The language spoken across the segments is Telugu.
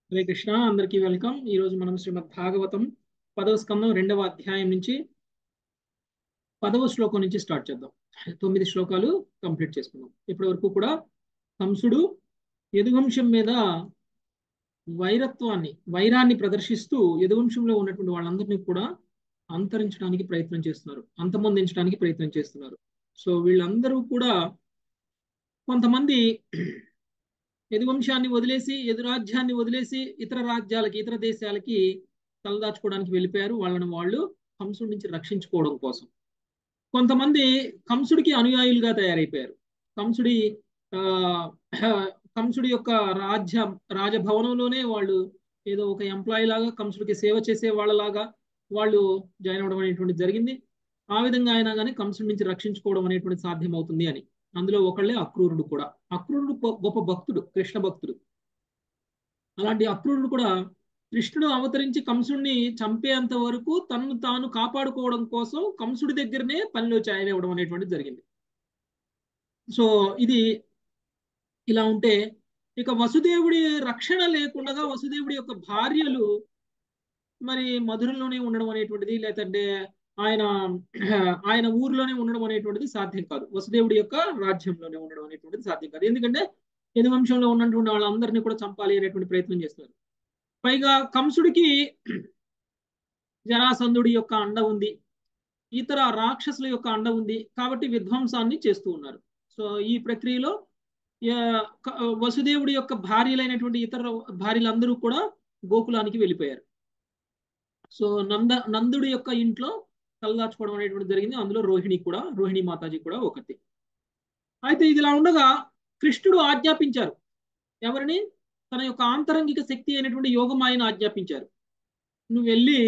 హరే కృష్ణ అందరికీ వెల్కమ్ ఈ రోజు మనం శ్రీమద్ భాగవతం పదవ స్కందం రెండవ అధ్యాయం నుంచి పదవ శ్లోకం నుంచి స్టార్ట్ చేద్దాం తొమ్మిది శ్లోకాలు కంప్లీట్ చేసుకుందాం ఇప్పటి వరకు కూడా కంసుడు యదువంశం మీద వైరత్వాన్ని వైరాన్ని ప్రదర్శిస్తూ యదువంశంలో ఉన్నటువంటి వాళ్ళందరినీ కూడా అంతరించడానికి ప్రయత్నం చేస్తున్నారు అంతమొందించడానికి ప్రయత్నం చేస్తున్నారు సో వీళ్ళందరూ కూడా కొంతమంది యదువంశాన్ని వదిలేసి యదురాజ్యాన్ని వదిలేసి ఇతర రాజ్యాలకి ఇతర దేశాలకి తలదాచుకోవడానికి వెళ్ళిపోయారు వాళ్ళని వాళ్ళు కంసుడి నుంచి రక్షించుకోవడం కోసం కొంతమంది కంసుడికి అనుయాయులుగా తయారైపోయారు కంసుడి ఆ కంసుడి యొక్క రాజ్య రాజభవనంలోనే వాళ్ళు ఏదో ఒక ఎంప్లాయీ లాగా కంసుడికి సేవ చేసే వాళ్ళలాగా వాళ్ళు జాయిన్ అవ్వడం అనేటువంటి జరిగింది ఆ విధంగా అయినా కానీ కంసుడి నుంచి రక్షించుకోవడం అనేటువంటి సాధ్యం అవుతుంది అని అందులో ఒకళ్ళే అక్రూరుడు కూడా అక్రూరుడు గొప్ప భక్తుడు కృష్ణ భక్తుడు అలాంటి అక్రూరుడు కూడా కృష్ణుడు అవతరించి కంసుడిని చంపేంత వరకు తనను తాను కాపాడుకోవడం కోసం కంసుడి దగ్గరనే పనిలో చాయనివ్వడం అనేటువంటిది జరిగింది సో ఇది ఇలా ఉంటే ఇక వసుదేవుడి రక్షణ లేకుండా వసుదేవుడి యొక్క భార్యలు మరి మధురలోనే ఉండడం అనేటువంటిది లేదంటే ఆయన ఆయన ఊర్లోనే ఉండడం అనేటువంటిది సాధ్యం కాదు వసుదేవుడి యొక్క రాజ్యంలోనే ఉండడం అనేటువంటిది సాధ్యం కాదు ఎందుకంటే యదువంశంలో ఉన్నటువంటి వాళ్ళందరినీ కూడా చంపాలి అనేటువంటి ప్రయత్నం చేస్తున్నారు పైగా కంసుడికి జరాసంధుడి యొక్క అండ ఉంది ఇతర రాక్షసుల యొక్క అండ ఉంది కాబట్టి విధ్వంసాన్ని చేస్తూ ఉన్నారు సో ఈ ప్రక్రియలో వసుదేవుడి యొక్క భార్యలైనటువంటి ఇతర భార్యలందరూ కూడా గోకులానికి వెళ్ళిపోయారు సో నంద నందుడి యొక్క ఇంట్లో తలదాచుకోవడం అనేటువంటి జరిగింది అందులో రోహిణి కూడా రోహిణి మాతాజీ కూడా ఒకటి అయితే ఇది ఇలా ఉండగా కృష్ణుడు ఆజ్ఞాపించారు ఎవరిని తన యొక్క ఆంతరంగిక శక్తి అయినటువంటి యోగమాయను ఆజ్ఞాపించారు నువ్వు వెళ్ళి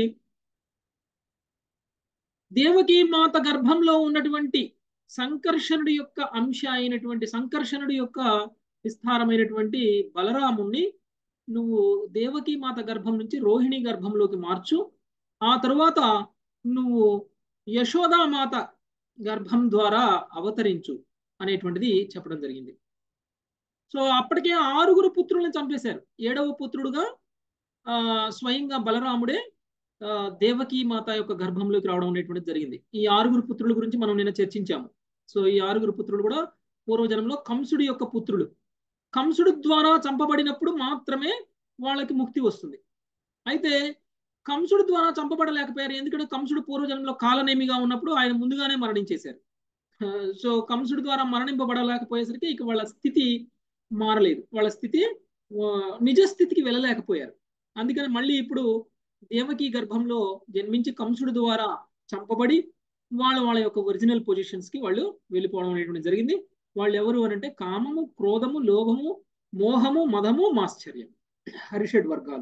దేవకీ మాత గర్భంలో ఉన్నటువంటి సంకర్షణుడి యొక్క అంశ అయినటువంటి సంకర్షణుడి యొక్క విస్తారమైనటువంటి బలరాముణ్ణి నువ్వు దేవకీ మాత గర్భం నుంచి రోహిణి గర్భంలోకి మార్చు ఆ తరువాత నువ్వు యశోదామాత గర్భం ద్వారా అవతరించు అనేటువంటిది చెప్పడం జరిగింది సో అప్పటికే ఆరుగురు పుత్రులను చంపేశారు ఏడవ పుత్రుడుగా ఆ స్వయంగా బలరాముడే దేవకీ మాత యొక్క గర్భంలోకి రావడం అనేటువంటిది జరిగింది ఈ ఆరుగురు పుత్రుల గురించి మనం నిన్న చర్చించాము సో ఈ ఆరుగురు పుత్రులు కూడా పూర్వజన్మలో కంసుడి యొక్క పుత్రులు కంసుడు ద్వారా చంపబడినప్పుడు మాత్రమే వాళ్ళకి ముక్తి వస్తుంది అయితే కంసుడు ద్వారా చంపబడలేకపోయారు ఎందుకంటే కంసుడు పూర్వజన్మలో కాలనేమిగా ఉన్నప్పుడు ఆయన ముందుగానే మరణించేశారు సో కంసుడు ద్వారా మరణింపబడలేకపోయేసరికి ఇక వాళ్ళ స్థితి మారలేదు వాళ్ళ స్థితి నిజ స్థితికి వెళ్ళలేకపోయారు అందుకని మళ్ళీ ఇప్పుడు దేవకి గర్భంలో జన్మించి కంసుడు ద్వారా చంపబడి వాళ్ళ వాళ్ళ యొక్క ఒరిజినల్ పొజిషన్స్ కి వాళ్ళు వెళ్ళిపోవడం అనేటువంటి జరిగింది వాళ్ళు ఎవరు అని అంటే కామము క్రోధము లోభము మోహము మదము మాశ్చర్యం హరిషడ్ వర్గాలు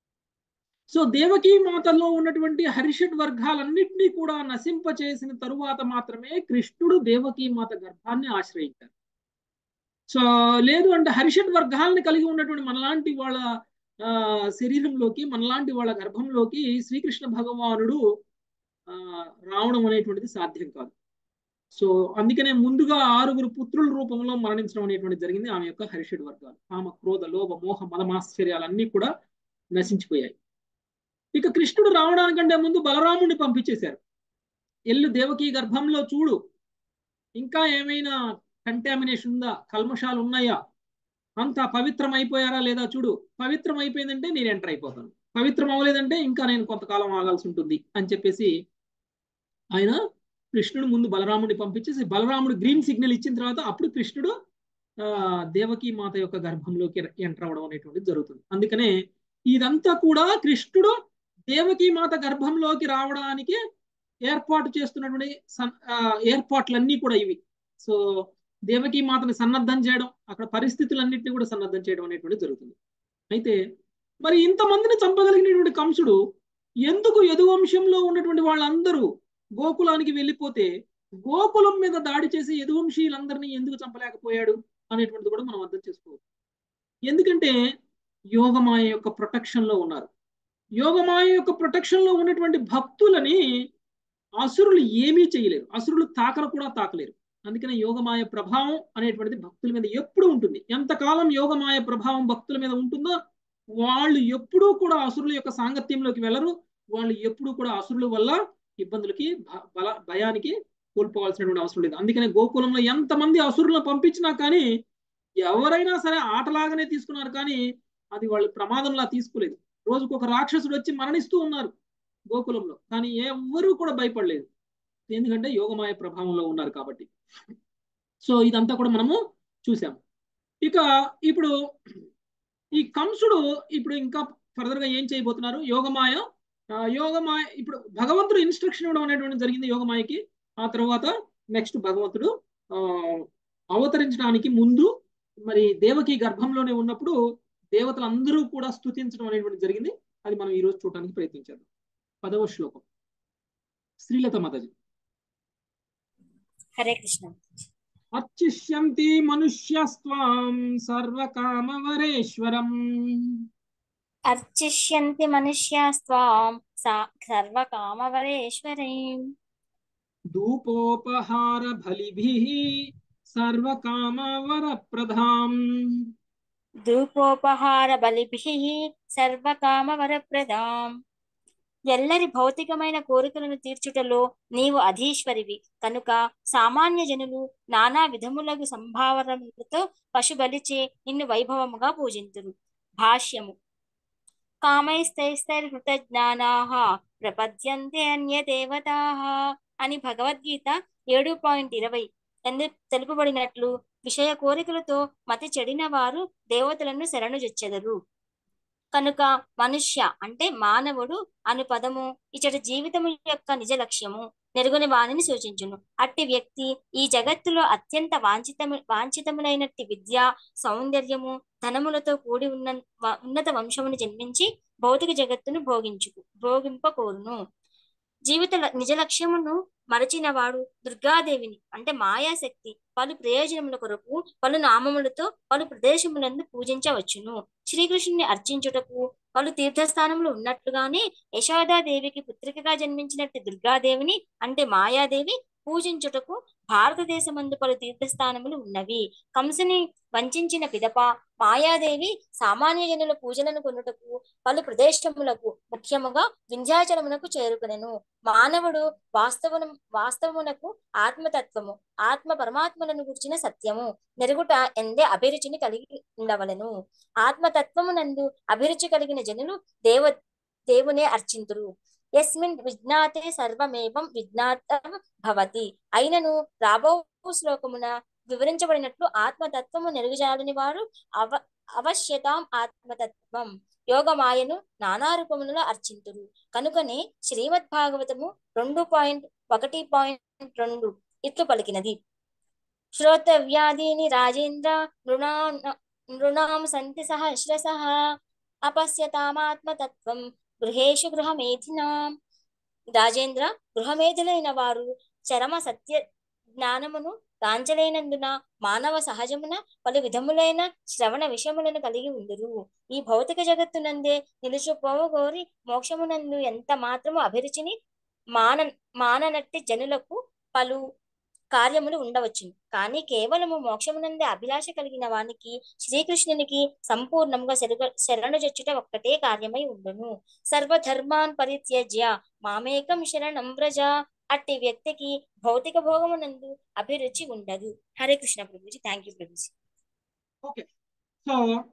సో దేవకీ మాతల్లో ఉన్నటువంటి హరిషడ్ వర్గాలన్నింటినీ కూడా నశింపచేసిన తరువాత మాత్రమే కృష్ణుడు దేవకీ మాత గర్భాన్ని ఆశ్రయించారు సో లేదు అంటే హరిషడ్ వర్గాలని కలిగి ఉన్నటువంటి మనలాంటి వాళ్ళ శరీరంలోకి మనలాంటి వాళ్ళ గర్భంలోకి శ్రీకృష్ణ భగవానుడు రావడం అనేటువంటిది సాధ్యం కాదు సో అందుకనే ముందుగా ఆరుగురు పుత్రుల రూపంలో మరణించడం అనేటువంటి జరిగింది ఆమె యొక్క హరిషడ్ వర్గాలు కామ క్రోధ లోభ మోహ మదమాశ్చర్యాలన్నీ కూడా నశించిపోయాయి ఇక కృష్ణుడు రావడానికంటే ముందు బలరాముడిని పంపించేశారు ఎల్లు దేవకి గర్భంలో చూడు ఇంకా ఏమైనా కంటామినేషన్ ఉందా కల్మషాలు ఉన్నాయా అంతా పవిత్రం అయిపోయారా లేదా చూడు పవిత్రం అయిపోయిందంటే నేను ఎంటర్ అయిపోతాను పవిత్రం అవ్వలేదంటే ఇంకా నేను కొంతకాలం ఆగాల్సి ఉంటుంది అని చెప్పేసి ఆయన కృష్ణుడు ముందు బలరాముడిని పంపించేసి బలరాముడు గ్రీన్ సిగ్నల్ ఇచ్చిన తర్వాత అప్పుడు కృష్ణుడు దేవకీ మాత యొక్క గర్భంలోకి ఎంటర్ అవ్వడం అనేటువంటిది జరుగుతుంది అందుకనే ఇదంతా కూడా కృష్ణుడు దేవకీ మాత గర్భంలోకి రావడానికి ఏర్పాటు చేస్తున్నటువంటి ఏర్పాట్లన్నీ కూడా ఇవి సో దేవకీ మాతని సన్నద్ధం చేయడం అక్కడ పరిస్థితులన్నింటినీ కూడా సన్నద్ధం చేయడం అనేటువంటి జరుగుతుంది అయితే మరి ఇంతమందిని చంపగలిగినటువంటి కంసుడు ఎందుకు యదువంశంలో ఉన్నటువంటి వాళ్ళందరూ గోకులానికి వెళ్ళిపోతే గోకులం మీద దాడి చేసి యదువంశీయులందరినీ ఎందుకు చంపలేకపోయాడు అనేటువంటిది కూడా మనం అర్థం చేసుకోవచ్చు ఎందుకంటే యోగమాయ యొక్క ప్రొటెక్షన్ లో ఉన్నారు యోగమాయ యొక్క ప్రొటెక్షన్ లో ఉన్నటువంటి భక్తులని అసురులు ఏమీ చేయలేరు అసురులు తాకలు కూడా తాకలేరు అందుకనే యోగమాయ ప్రభావం అనేటువంటిది భక్తుల మీద ఎప్పుడు ఉంటుంది ఎంతకాలం యోగమాయ ప్రభావం భక్తుల మీద ఉంటుందో వాళ్ళు ఎప్పుడూ కూడా అసురుల యొక్క సాంగత్యంలోకి వెళ్ళరు వాళ్ళు ఎప్పుడూ కూడా అసురుల వల్ల ఇబ్బందులకి భ- బల భయానికి కోల్పోవాల్సినటువంటి అవసరం లేదు అందుకనే గోకులంలో ఎంతమంది అసురులను పంపించినా కానీ ఎవరైనా సరే ఆటలాగానే తీసుకున్నారు కానీ అది వాళ్ళు ప్రమాదంలా తీసుకోలేదు రోజుకు ఒక రాక్షసుడు వచ్చి మరణిస్తూ ఉన్నారు గోకులంలో కానీ ఎవ్వరూ కూడా భయపడలేదు ఎందుకంటే యోగమాయ ప్రభావంలో ఉన్నారు కాబట్టి సో ఇదంతా కూడా మనము చూసాము ఇక ఇప్పుడు ఈ కంసుడు ఇప్పుడు ఇంకా ఫర్దర్ గా ఏం చేయబోతున్నారు యోగమాయ ఆ, యోగమాయ ఇప్పుడు భగవంతుడు ఇన్స్ట్రక్షన్ ఇవ్వడం అనేటువంటి జరిగింది యోగమాయకి ఆ తర్వాత నెక్స్ట్ భగవంతుడు ఆ, అవతరించడానికి ముందు మరి దేవకి గర్భంలోనే ఉన్నప్పుడు దేవతలందరూ కూడా స్తుతించడం అనేటువంటి జరిగింది అది మనం ఈ రోజు చూడడానికి ప్రయత్నించాము పదవ శ్లోకం శ్రీలత మాతాజీ హరే కృష్ణ అర్చిష్యంతి మనుష్యస్త్వాం సర్వకామవరేశ్వరం అర్చిష్యంతి మనుష్యాస్త్వాం సా సర్వకామవరేశ్వరీం ధూపోపహార బలిభిః సర్వకామవరప్రదాం ధూపోపహార బలిభిః సర్వకామవరప్రదాం ఎల్లరి భౌతికమైన కోరికలను తీర్చుటలో నీవు అధీశ్వరివి కనుక సామాన్య జనులు నానా విధములగు సంభావనలతో పశుబలిచే నిన్ను వైభవముగా పూజింతురు భాష్యము కామైస్తైస్తైర్హృతజ్ఞానాః ప్రపద్యంతే అన్యదేవతాః అని భగవద్గీత ఏడు పాయింట్ ఇరవై ఎందు తెలుపబడినట్లు విషయ కోరికలతో మతి చెడిన వారు దేవతలను శరణుజొచ్చెదరు కనుక మనుష్య అంటే మానవుడు అను పదము ఇచ్చటి జీవితము యొక్క నిజ లక్ష్యము నెరుగుని వాణిని సూచించును అట్టి వ్యక్తి ఈ జగత్తులో అత్యంత వాంఛితము వాంఛితములైనట్టి విద్య సౌందర్యము ధనములతో కూడి ఉన్న వ- ఉన్నత వంశమును జన్మించి భౌతిక జగత్తును భోగించు భోగింపకోరును జీవిత ల- నిజ లక్ష్యమును మరచిన వాడు దుర్గాదేవిని అంటే మాయాశక్తి పలు ప్రయోజనముల కొరకు పలు నామములతో పలు ప్రదేశములందు పూజించవచ్చును శ్రీకృష్ణుని అర్చించుటకు పలు తీర్థస్థానములు ఉన్నట్లుగానే యశోదాదేవికి పుత్రికగా జన్మించినట్టు దుర్గాదేవిని అంటే మాయాదేవి పూజించుటకు భారతదేశమందు పలు తీర్థస్థానములు ఉన్నవి కంసుని వంచిన పిదప మాయాదేవి సామాన్య జనుల పూజలను కొనుటకు పలు ప్రదేశములకు ముఖ్యముగా వింధ్యాచలమునకు చేరుకునెను మానవుడు వాస్తవము వాస్తవమునకు ఆత్మతత్వము ఆత్మ పరమాత్మలను గుర్చిన సత్యము నెరుగుట ఎందే అభిరుచిని కలిగి ఉండవలను ఆత్మతత్వమునందు అభిరుచి కలిగిన జనులు దేవ దేవునే అర్చింతురు యస్మిన్ విజ్ఞాతే సర్వమేవం విజ్ఞాతం భవతి అయినను రాబో శ్లోకమున వివరించబడినట్లు ఆత్మతత్వము నెరుగుజాలని వారు అవ అవశ్యతాం ఆత్మతత్వం యోగమాయను నానా రూపములలో అర్చింతురు కనుకనే శ్రీమద్ భాగవతము రెండు పాయింట్ ఒకటి పాయింట్ రెండు ఇట్లు పలికినది శ్రోతవ్యాధీని రాజేంద్ర నృణా నృణాం సంతి సహస్రశః అపశ్యతామాత్మతత్వం గృహేషు గృహమేధినాం రాజేంద్ర గృహమేధులైన వారు చరమ సత్య జ్ఞానమును గాంచలేనందున మానవ సహజమున పలు విధములైన శ్రవణ విషయములను కలిగి ఉందురు ఈ భౌతిక జగత్తునందే నిలుచుపోవగోరి మోక్షమునందు ఎంత మాత్రము అభిరుచిని మాన మాననట్టి జనులకు పలు కార్యములు ఉండవచ్చును కానీ కేవలము మోక్షమునందే అభిలాష కలిగిన వానికి శ్రీకృష్ణునికి సంపూర్ణంగా శరుగ శరణుజొచ్చుట ఒక్కటే కార్యమై ఉండును సర్వధర్మాన్ పరిత్యజ్య మామేకం శరణం వ్రజ అట్టి వ్యక్తికి భౌతిక భోగమునందు అభిరుచి ఉండదు Hare Krishna Prabhuji thank you Prabhuji okay so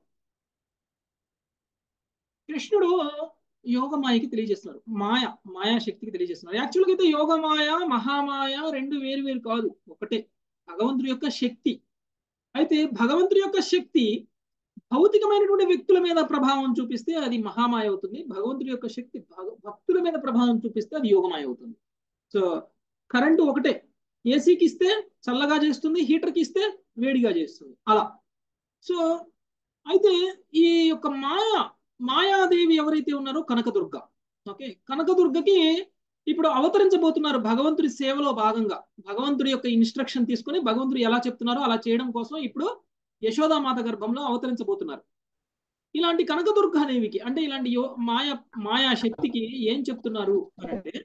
కృష్ణుడు యోగమాయకి తెలియజేస్తున్నారు మాయ మాయా శక్తికి తెలియజేస్తున్నారు యాక్చువల్గా అయితే యోగమాయ మహామాయ రెండు వేరు వేరు కాదు ఒకటే భగవంతుడి యొక్క శక్తి అయితే భగవంతుడి యొక్క శక్తి భౌతికమైనటువంటి వ్యక్తుల మీద ప్రభావం చూపిస్తే అది మహామాయ అవుతుంది భగవంతుడి యొక్క శక్తి భగ- భక్తుల మీద ప్రభావం చూపిస్తే అది యోగమాయ అవుతుంది సో కరెంటు ఒకటే ఏసీకి ఇస్తే చల్లగా చేస్తుంది హీటర్కి ఇస్తే వేడిగా చేస్తుంది అలా సో అయితే ఈ యొక్క మాయ మాయాదేవి ఎవరైతే ఉన్నారో కనకదుర్గ ఓకే కనకదుర్గకి ఇప్పుడు అవతరించబోతున్నారు భగవంతుడి సేవలో భాగంగా భగవంతుడి యొక్క ఇన్స్ట్రక్షన్ తీసుకొని భగవంతుడు ఎలా చెప్తున్నారో అలా చేయడం కోసం ఇప్పుడు యశోదామాత గర్భంలో అవతరించబోతున్నారు ఇలాంటి కనకదుర్గాదేవికి అంటే ఇలాంటి యో మాయ మాయా శక్తికి ఏం చెప్తున్నారు అని అంటే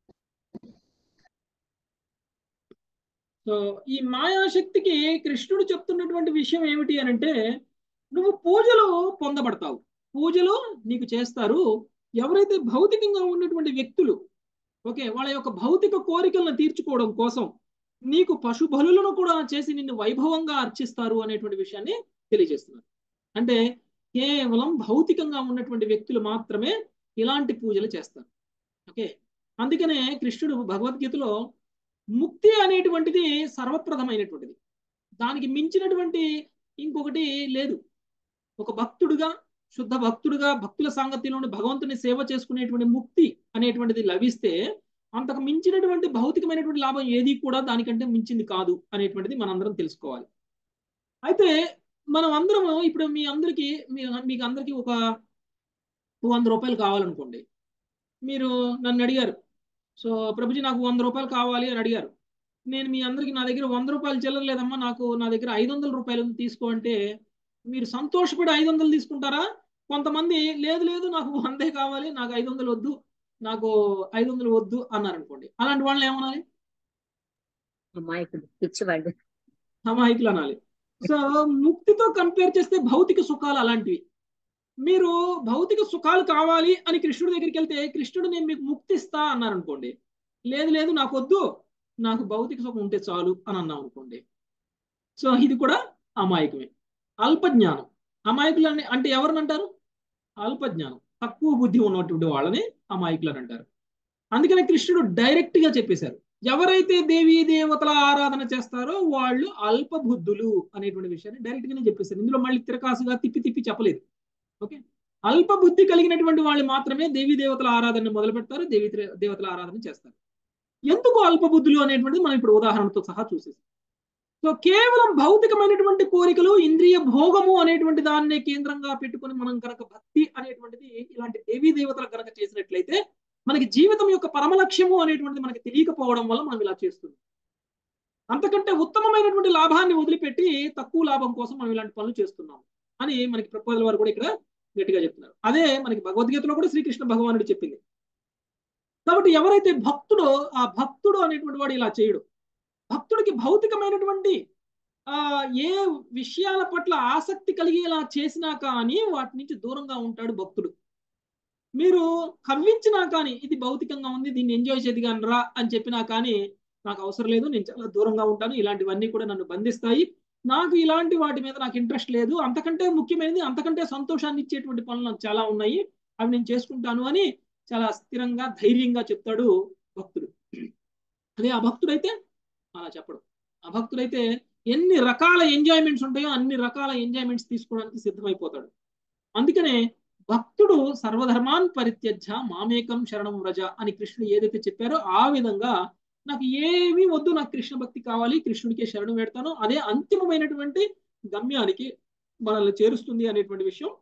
సో ఈ మాయాశక్తికి కృష్ణుడు చెప్తున్నటువంటి విషయం ఏమిటి అని అంటే నువ్వు పూజలు పొందబడతావు పూజలు నీకు చేస్తారు ఎవరైతే భౌతికంగా ఉన్నటువంటి వ్యక్తులు ఓకే వాళ్ళ యొక్క భౌతిక కోరికలను తీర్చుకోవడం కోసం నీకు పశు బలులను కూడా చేసి నిన్ను వైభవంగా అర్చిస్తారు అనేటువంటి విషయాన్ని తెలియజేస్తున్నారు అంటే కేవలం భౌతికంగా ఉన్నటువంటి వ్యక్తులు మాత్రమే ఇలాంటి పూజలు చేస్తారు ఓకే అందుకనే కృష్ణుడు భగవద్గీతలో ముక్తి అనేటువంటిది సర్వప్రథమైనటువంటిది దానికి మించినటువంటి ఇంకొకటి లేదు ఒక భక్తుడుగా శుద్ధ భక్తుడుగా భక్తుల సాంగత్యంలోని భగవంతుని సేవ చేసుకునేటువంటి ముక్తి అనేటువంటిది లభిస్తే అంతకు మించినటువంటి భౌతికమైనటువంటి లాభం ఏది కూడా దానికంటే మించింది కాదు అనేటువంటిది మనందరం తెలుసుకోవాలి అయితే మనం అందరం ఇప్పుడు మీ అందరికీ మీ మీకు అందరికీ ఒక వంద రూపాయలు కావాలనుకోండి మీరు నన్ను అడిగారు సో ప్రభుజీ నాకు వంద రూపాయలు కావాలి అని అడిగారు నేను మీ అందరికి నా దగ్గర వంద రూపాయలు చిల్లర లేదమ్మా నాకు నా దగ్గర ఐదు వందల రూపాయలు తీసుకో అంటే మీరు సంతోషపడి ఐదు వందలు తీసుకుంటారా కొంతమంది లేదు లేదు నాకు వందే కావాలి నాకు ఐదు వందలు వద్దు నాకు ఐదు వందలు వద్దు అన్నారు అనుకోండి అలాంటి వాళ్ళని ఏమనాలి అమాయకుడు పిచ్చివాడు అమాయకులు అనాలి సో ముక్తితో కంపేర్ చేస్తే భౌతిక సుఖాలు అలాంటివి మీరు భౌతిక సుఖాలు కావాలి అని కృష్ణుడి దగ్గరికి వెళ్తే కృష్ణుడు నేను మీకు ముక్తి ఇస్తా అన్నారు అనుకోండి లేదు లేదు నాకు వద్దు నాకు భౌతిక సుఖం ఉంటే చాలు అని అన్నాం అనుకోండి సో ఇది కూడా అమాయకమే అల్పజ్ఞానం అమాయకులు అని అంటే ఎవరిని అంటారు అల్పజ్ఞానం తక్కువ బుద్ధి ఉన్నటువంటి వాళ్ళని అమాయకులు అని అంటారు అందుకనే కృష్ణుడు డైరెక్ట్ గా చెప్పేశారు ఎవరైతే దేవీ దేవతల ఆరాధన చేస్తారో వాళ్ళు అల్ప బుద్ధులు అనేటువంటి విషయాన్ని డైరెక్ట్ గానే చెప్పేశారు ఇందులో మళ్ళీ తిరకాసుగా తిప్పి తిప్పి చెప్పలేదు ఓకే అల్ప బుద్ధి కలిగినటువంటి వాళ్ళు మాత్రమే దేవీ దేవతల ఆరాధన మొదలు పెడతారు దేవీ దేవతల ఆరాధన చేస్తారు ఎందుకు అల్ప బుద్ధులు అనేటువంటిది మనం ఇప్పుడు ఉదాహరణతో సహా చూసేసాం సో కేవలం భౌతికమైనటువంటి కోరికలు ఇంద్రియ భోగము అనేటువంటి దాన్నే కేంద్రంగా పెట్టుకొని మనం కనుక భక్తి అనేటువంటిది ఇలాంటి దేవీ దేవతలు కనుక చేసినట్లయితే మనకి జీవితం యొక్క పరమ లక్ష్యము అనేటువంటిది మనకి తెలియకపోవడం వల్ల మనం ఇలా చేస్తున్నాం అంతకంటే ఉత్తమమైనటువంటి లాభాన్ని వదిలిపెట్టి తక్కువ లాభం కోసం మనం ఇలాంటి పనులు చేస్తున్నాం అని మనకి ప్రపోజల్ వారు కూడా ఇక్కడ గట్టిగా చెప్తున్నారు అదే మనకి భగవద్గీతలో కూడా శ్రీకృష్ణ భగవానుడు చెప్పింది కాబట్టి ఎవరైతే భక్తుడో ఆ భక్తుడు అనేటువంటి వాడు ఇలా చేయడు భక్తుడికి భౌతికమైనటువంటి ఆ ఏ విషయాల పట్ల ఆసక్తి కలిగేలా చేసినా కానీ వాటి నుంచి దూరంగా ఉంటాడు భక్తుడు మీరు కవ్వించినా కానీ ఇది భౌతికంగా ఉంది దీన్ని ఎంజాయ్ చేదిగాను రా అని చెప్పినా కానీ నాకు అవసరం లేదు నేను చాలా దూరంగా ఉంటాను ఇలాంటివన్నీ కూడా నన్ను బంధిస్తాయి నాకు ఇలాంటి వాటి మీద నాకు ఇంట్రెస్ట్ లేదు అంతకంటే ముఖ్యమైనది అంతకంటే సంతోషాన్ని ఇచ్చేటువంటి పనులు నాకు చాలా ఉన్నాయి అవి నేను చేసుకుంటాను అని చాలా స్థిరంగా ధైర్యంగా చెప్తాడు భక్తుడు అదే ఆ భక్తుడైతే అలా చెప్పడు ఆ భక్తుడైతే ఎన్ని రకాల ఎంజాయ్మెంట్స్ ఉంటాయో అన్ని రకాల ఎంజాయ్మెంట్స్ తీసుకోవడానికి సిద్ధమైపోతాడు అందుకనే భక్తుడు సర్వధర్మాన్ పరిత్యజ్య మామేకం శరణం వ్రజ అని కృష్ణుడు ఏదైతే చెప్పారో ఆ విధంగా నాకు ఏమీ వద్దు నాకు కృష్ణ భక్తి కావాలి కృష్ణుడికే శరణం పెడతాను అదే అంతిమమైనటువంటి గమ్యానికి మనల్ని చేరుస్తుంది అనేటువంటి విషయం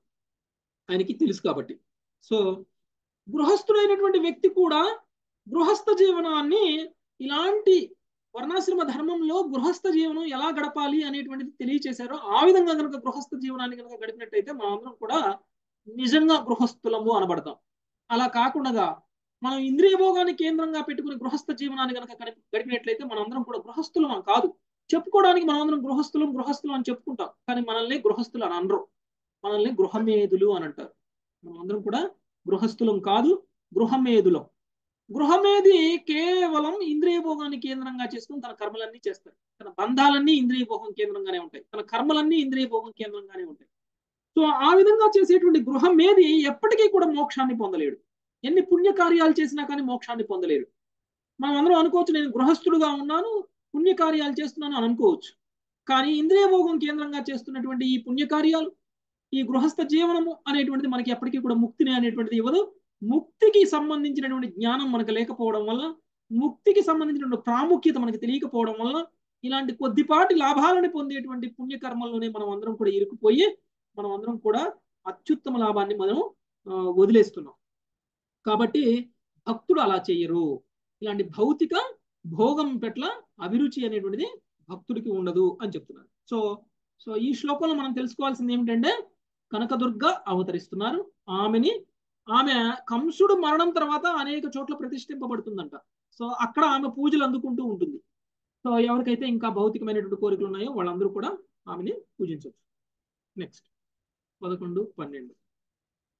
ఆయనకి తెలుసు కాబట్టి సో గృహస్థుడైనటువంటి వ్యక్తి కూడా గృహస్థ జీవనాన్ని ఇలాంటి వర్ణాశ్రమ ధర్మంలో గృహస్థ జీవనం ఎలా గడపాలి అనేటువంటిది తెలియచేశారో ఆ విధంగా కనుక గృహస్థ జీవనాన్ని కనుక గడిపినట్టయితే మనందరం కూడా నిజంగా గృహస్థులము అనబడతాం అలా కాకుండా మనం ఇంద్రియ భోగాన్ని కేంద్రంగా పెట్టుకుని గృహస్థ జీవనాన్ని కనుక గడిపినట్లయితే మనందరం కూడా గృహస్థులం కాదు చెప్పుకోవడానికి మనందరం గృహస్థులం గృహస్థులం అని చెప్పుకుంటాం కానీ మనల్ని గృహస్థులు అని అనరు మనల్ని గృహమేదులు అని అంటారు మనమందరం కూడా గృహస్థులం కాదు గృహమేదులం గృహమేది కేవలం ఇంద్రియ భోగాన్ని కేంద్రంగా చేసుకుని తన కర్మలన్నీ చేస్తాడు తన బంధాలన్నీ ఇంద్రియ భోగం కేంద్రంగానే ఉంటాయి తన కర్మలన్నీ ఇంద్రియ భోగం కేంద్రంగానే ఉంటాయి సో ఆ విధంగా చేసేటువంటి గృహమేది ఎప్పటికీ కూడా మోక్షాన్ని పొందలేడు ఎన్ని పుణ్యకార్యాలు చేసినా కానీ మోక్షాన్ని పొందలేరు మనం అందరం అనుకోవచ్చు నేను గృహస్థుడుగా ఉన్నాను పుణ్యకార్యాలు చేస్తున్నాను అని అనుకోవచ్చు కానీ ఇంద్రియ భోగం కేంద్రంగా చేస్తున్నటువంటి ఈ పుణ్యకార్యాలు ఈ గృహస్థ జీవనము అనేటువంటిది మనకి ఎప్పటికీ కూడా ముక్తిని అనేటువంటిది ఇవ్వదు ముక్తికి సంబంధించినటువంటి జ్ఞానం మనకు లేకపోవడం వల్ల ముక్తికి సంబంధించినటువంటి ప్రాముఖ్యత మనకు తెలియకపోవడం వల్ల ఇలాంటి కొద్దిపాటి లాభాలను పొందేటువంటి పుణ్యకర్మల్లోనే మనం అందరం కూడా ఇరుకుపోయి మనం అందరం కూడా అత్యుత్తమ లాభాన్ని మనం వదిలేస్తున్నాం కాబట్టి భక్తుడు అలా చెయ్యరు ఇలాంటి భౌతిక భోగం పట్ల అభిరుచి అనేటువంటిది భక్తుడికి ఉండదు అని చెప్తున్నారు సో సో ఈ శ్లోకంలో మనం తెలుసుకోవాల్సింది ఏమిటంటే కనకదుర్గ అవతరిస్తున్నారు ఆమెని ఆమె కంసుడు మరణం తర్వాత అనేక చోట్ల ప్రతిష్ఠింపబడుతుందంట సో అక్కడ ఆమె పూజలు అందుకుంటూ ఉంటుంది సో ఎవరికైతే ఇంకా భౌతికమైనటువంటి కోరికలు ఉన్నాయో వాళ్ళందరూ కూడా ఆమెని పూజించవచ్చు నెక్స్ట్ పదకొండు పన్నెండు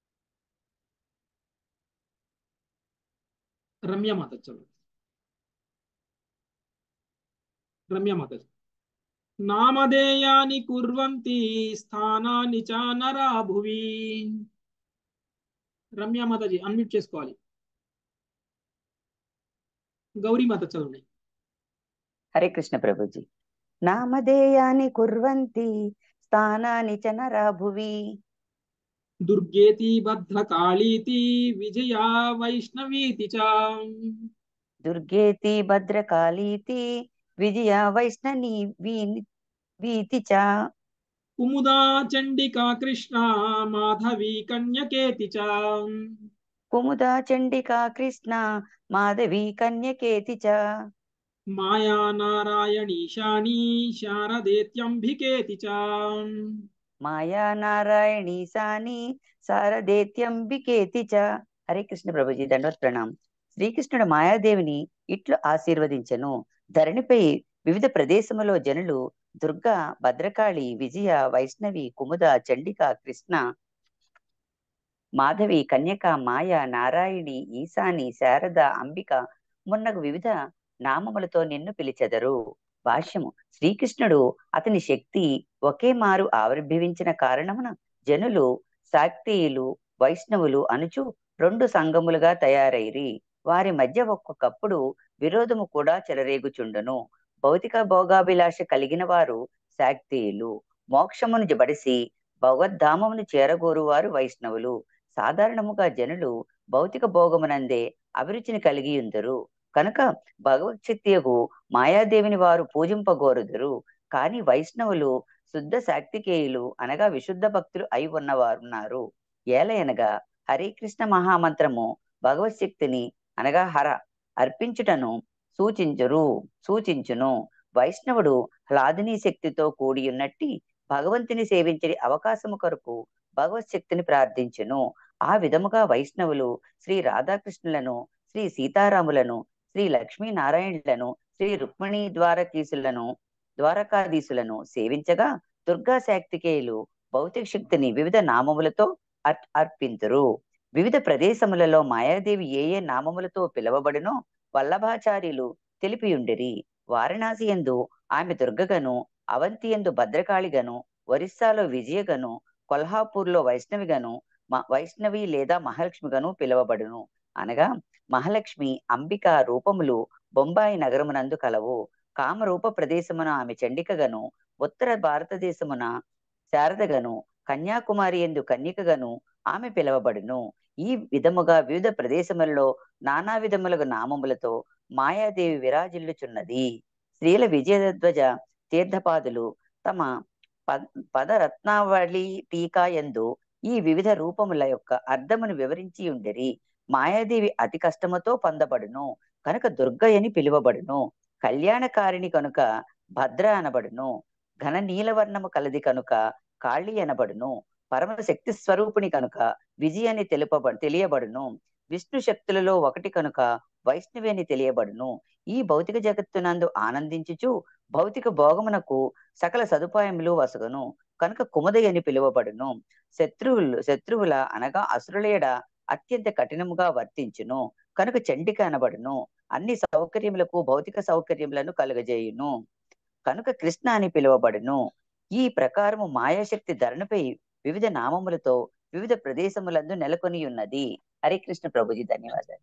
రమ్యమాత చదువు రమ్యమాత నామధేయాని కుర్వంతి స్థానాన్ని చ నరా భువి రమ్యమాతజీ అన్మ్యూట్ చేసుకోవాలి గౌరీమాత చదవండి హరే కృష్ణ ప్రభుజీ నామధేయాని కుర్వంతి స్థానాని చ నరా భువి దుర్గేతి భద్రకాళీతి విజయా వైష్ణవీతి చ దుర్గేతి భద్రకాళీతి విజయ వైష్ణని వీ- వీతి చ కుముదా చండికా కృష్ణ మాధవి కన్యకేతి చ కుముదా చండికా కృష్ణ మాధవి కన్యకేతి చ మాయా నారాయణీశాని శారదేత్యంభికేతి చ మాయా నారాయణీ సాని శారదేత్యంబికేతి చ హరే కృష్ణ ప్రభుజీ దండవత్ ప్రణాం శ్రీకృష్ణుడు మాయాదేవిని ఇట్లు ఆశీర్వదించెను ధరణిపై వివిధ ప్రదేశములో జనులు దుర్గా భద్రకాళి విజయ వైష్ణవి కుముద చండిక కృష్ణ మాధవి కన్యక మాయ నారాయణి ఈశాని శారద అంబిక మున్నగు వివిధ నామములతో నిన్ను పిలిచెదరు భాష్యము శ్రీకృష్ణుడు అతని శక్తి ఒకే మారు ఆవిర్భవించిన కారణమున జనులు శాక్తీయులు వైష్ణవులు అనుచు రెండు సంఘములుగా తయారైరి వారి మధ్య ఒక్కొక్కప్పుడు విరోధము కూడా చెలరేగుచుండును భౌతిక భోగాభిలాష కలిగిన వారు శాక్తీయులు మోక్షమును జబడిసి భగవద్ధామమును చేరగోరు వారు వైష్ణవులు సాధారణముగా జనులు భౌతిక భోగమునందే అభిరుచిని కలిగి ఉందరు కనుక భగవత్శక్తియకు మాయాదేవిని వారు పూజింపగోరుదురు కాని వైష్ణవులు శుద్ధ శాక్తికేయులు అనగా విశుద్ధ భక్తులు అయి ఉన్నవారున్నారు ఏలయనగా హరే కృష్ణ మహామంత్రము భగవత్ శక్తిని అనగా హర అర్పించుటను సూచించురు సూచించును వైష్ణవుడు హ్లాదిని శక్తితో కూడి ఉన్నట్టి భగవంతుని సేవించే అవకాశము కొరకు భగవత్ శక్తిని ప్రార్థించును ఆ విధముగా వైష్ణవులు శ్రీ రాధాకృష్ణులను శ్రీ సీతారాములను శ్రీ లక్ష్మీనారాయణులను శ్రీ రుక్మిణి ద్వారకీసులను ద్వారకాధీసులను సేవించగా దుర్గా శాక్తికేయులు భౌతిక శక్తిని వివిధ నామములతో అర్ అర్పింతురు వివిధ ప్రదేశములలో మాయాదేవి ఏ ఏ నామములతో పిలువబడినో వల్లభాచార్యులు తెలిపియుండిరి వారణాసి ఎందు ఆమె దుర్గగను అవంతి ఎందు భద్రకాళిగను ఒరిస్సాలో విజయగను కొల్హాపూర్లో వైష్ణవిగను మ- వైష్ణవి లేదా మహాలక్ష్మిగను పిలువబడును అనగా మహాలక్ష్మి అంబిక రూపములు బొంబాయి నగరమునందు కలవు కామరూప ప్రదేశమున ఆమె చండికగను ఉత్తర భారతదేశమున శారదగను కన్యాకుమారి ఎందు కన్యకగను ఆమె పిలువబడును ఈ విధముగా వివిధ ప్రదేశములలో నానా విధములకు నామములతో మాయాదేవి విరాజిల్లుచున్నది శ్రీల విజయధ్వజ తీర్థపాదులు తమ పద పదరత్నావళి టీకా యందు ఈ వివిధ రూపముల యొక్క అర్థమును వివరించి ఉండిరి మాయాదేవి అతి కష్టముతో పొందబడును కనుక దుర్గయని పిలువబడును కళ్యాణకారిణి కనుక భద్ర అనబడును ఘన నీలవర్ణము కలది కనుక కాళి అనబడును పరమ శక్తి స్వరూపిణి కనుక విజయ అని తెలుపబ తెలియబడును విష్ణు శక్తులలో ఒకటి కనుక వైష్ణవి అని తెలియబడును ఈ భౌతిక జగత్తునందు ఆనందించుచు భౌతిక భోగమునకు సకల సదుపాయములు వసగును కనుక కుమదై అని పిలువబడును శత్రువులు శత్రువుల అనగా అసురులేడ అత్యంత కఠినముగా వర్తించును కనుక చండిక అనబడును అన్ని సౌకర్యములకు భౌతిక సౌకర్యములను కలుగజేయును కనుక కృష్ణ అని పిలువబడును ఈ ప్రకారము మాయాశక్తి ధరణపై వివిధ నామములతో వివిధ ప్రదేశములందు నెలకొని ఉన్నది హరే కృష్ణ ప్రభుజీ ధన్యవాదాలు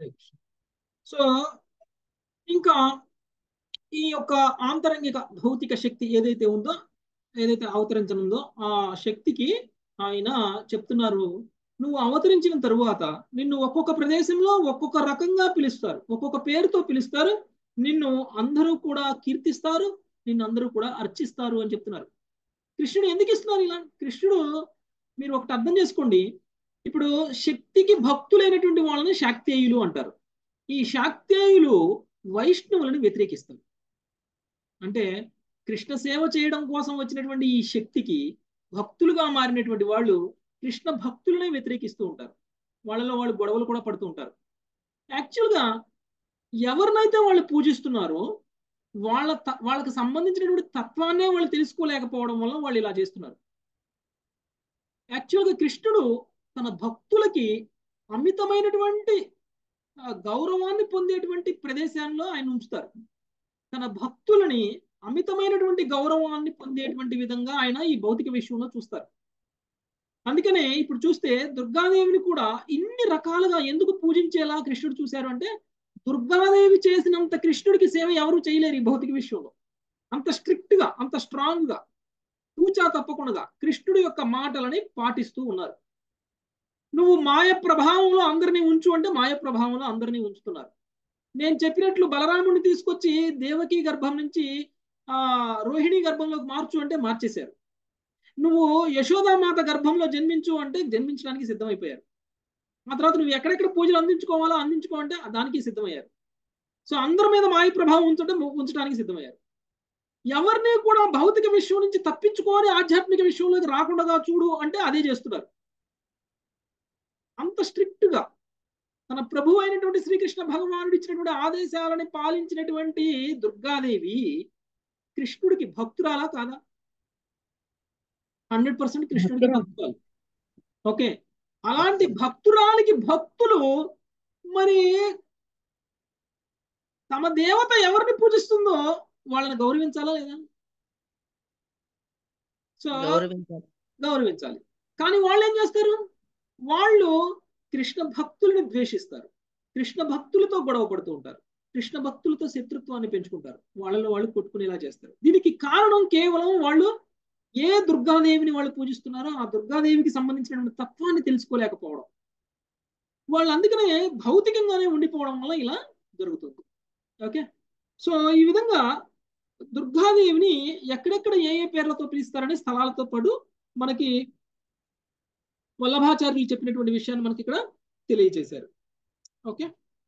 సో ఇంకా ఈ యొక్క ఆంతరంగిక భౌతిక శక్తి ఏదైతే ఉందో ఏదైతే అవతరించనుందో ఆ శక్తికి ఆయన చెప్తున్నారు నువ్వు అవతరించిన తరువాత నిన్ను ఒక్కొక్క ప్రదేశంలో ఒక్కొక్క రకంగా పిలుస్తారు ఒక్కొక్క పేరుతో పిలుస్తారు నిన్ను అందరూ కూడా కీర్తిస్తారు నిన్ను అందరూ కూడా అర్చిస్తారు అని చెప్తున్నారు కృష్ణుడు ఎందుకు ఇస్తున్నారు ఇలా కృష్ణుడు మీరు ఒకటి అర్థం చేసుకోండి ఇప్పుడు శక్తికి భక్తులైనటువంటి వాళ్ళని శాక్తేయులు అంటారు ఈ శాక్తేయులు వైష్ణవులను వ్యతిరేకిస్తారు అంటే కృష్ణ సేవ చేయడం కోసం వచ్చినటువంటి ఈ శక్తికి భక్తులుగా మారినటువంటి వాళ్ళు కృష్ణ భక్తులనే వ్యతిరేకిస్తూ ఉంటారు వాళ్ళలో వాళ్ళు గొడవలు కూడా పడుతూ ఉంటారు యాక్చువల్గా ఎవరినైతే వాళ్ళు పూజిస్తున్నారో వాళ్ళ త- వాళ్ళకి సంబంధించినటువంటి తత్వాన్నే వాళ్ళు తెలుసుకోలేకపోవడం వల్ల వాళ్ళు ఇలా చేస్తున్నారు యాక్చువల్గా కృష్ణుడు తన భక్తులకి అమితమైనటువంటి ఆ, గౌరవాన్ని పొందేటువంటి ప్రదేశాల్లో ఆయన ఉంచుతారు తన భక్తులని అమితమైనటువంటి గౌరవాన్ని పొందేటువంటి విధంగా ఆయన ఈ భౌతిక విషయంలో చూస్తారు అందుకనే ఇప్పుడు చూస్తే దుర్గాదేవిని కూడా ఇన్ని రకాలుగా ఎందుకు పూజించేలా కృష్ణుడు చూశారు అంటే దుర్గాదేవి చేసినంత కృష్ణుడికి సేవ ఎవరు చేయలేరు ఈ భౌతిక విషయంలో అంత స్ట్రిక్ట్ గా అంత స్ట్రాంగ్ గా తూచా తప్పకుండా కృష్ణుడి యొక్క మాటలని పాటిస్తూ ఉన్నారు నువ్వు మాయ ప్రభావంలో అందరినీ ఉంచు అంటే మాయ ప్రభావంలో అందరినీ ఉంచుతున్నారు నేను చెప్పినట్లు బలరాముడిని తీసుకొచ్చి దేవకి గర్భం నుంచి ఆ రోహిణి గర్భంలోకి మార్చు అంటే మార్చేశారు నువ్వు యశోదామాత గర్భంలో జన్మించు అంటే జన్మించడానికి సిద్ధమైపోయారు ఆ తర్వాత నువ్వు ఎక్కడెక్కడ పూజలు అందించుకోవాలో అందించుకోవాలంటే దానికి సిద్ధమయ్యారు సో అందరి మీద మాయ ప్రభావం ఉంచుంటే ఉంచడానికి సిద్ధమయ్యారు ఎవరిని కూడా భౌతిక విషయం నుంచి తప్పించుకొని ఆధ్యాత్మిక విషయంలోకి రాకుండా చూడు అంటే అదే చేస్తున్నారు అంత స్ట్రిక్ట్ గా తన ప్రభు అయినటువంటి శ్రీకృష్ణ భగవానుడు ఇచ్చినటువంటి ఆదేశాలని పాలించినటువంటి దుర్గాదేవి కృష్ణుడికి భక్తురాలా కాదా హండ్రెడ్ పర్సెంట్ కృష్ణుడికి భక్తురాలు ఓకే అలాంటి భక్తురాలికి భక్తులు మరి తమ దేవత ఎవరిని పూజిస్తుందో వాళ్ళని గౌరవించాలా లేదా సో గౌరవించాలి గౌరవించాలి కానీ వాళ్ళు ఏం చేస్తారు వాళ్ళు కృష్ణ భక్తుల్ని ద్వేషిస్తారు కృష్ణ భక్తులతో గొడవ పడుతూ ఉంటారు కృష్ణ భక్తులతో శత్రుత్వాన్ని పెంచుకుంటారు వాళ్ళలో వాళ్ళు కొట్టుకునేలా చేస్తారు దీనికి కారణం కేవలం వాళ్ళు ఏ దుర్గాదేవిని వాళ్ళు పూజిస్తున్నారో ఆ దుర్గాదేవికి సంబంధించినటువంటి తత్వాన్ని తెలుసుకోలేకపోవడం వాళ్ళు అందుకనే భౌతికంగానే ఉండిపోవడం వల్ల ఇలా జరుగుతుంది ఓకే సో ఈ విధంగా దుర్గాదేవిని ఎక్కడెక్కడ ఏ ఏ పేర్లతో పిలుస్తారనే స్థలాలతో పాటు మనకి వల్లభాచార్యులు చెప్పినటువంటి విషయాన్ని మనకి ఇక్కడ తెలియజేశారు ఓకే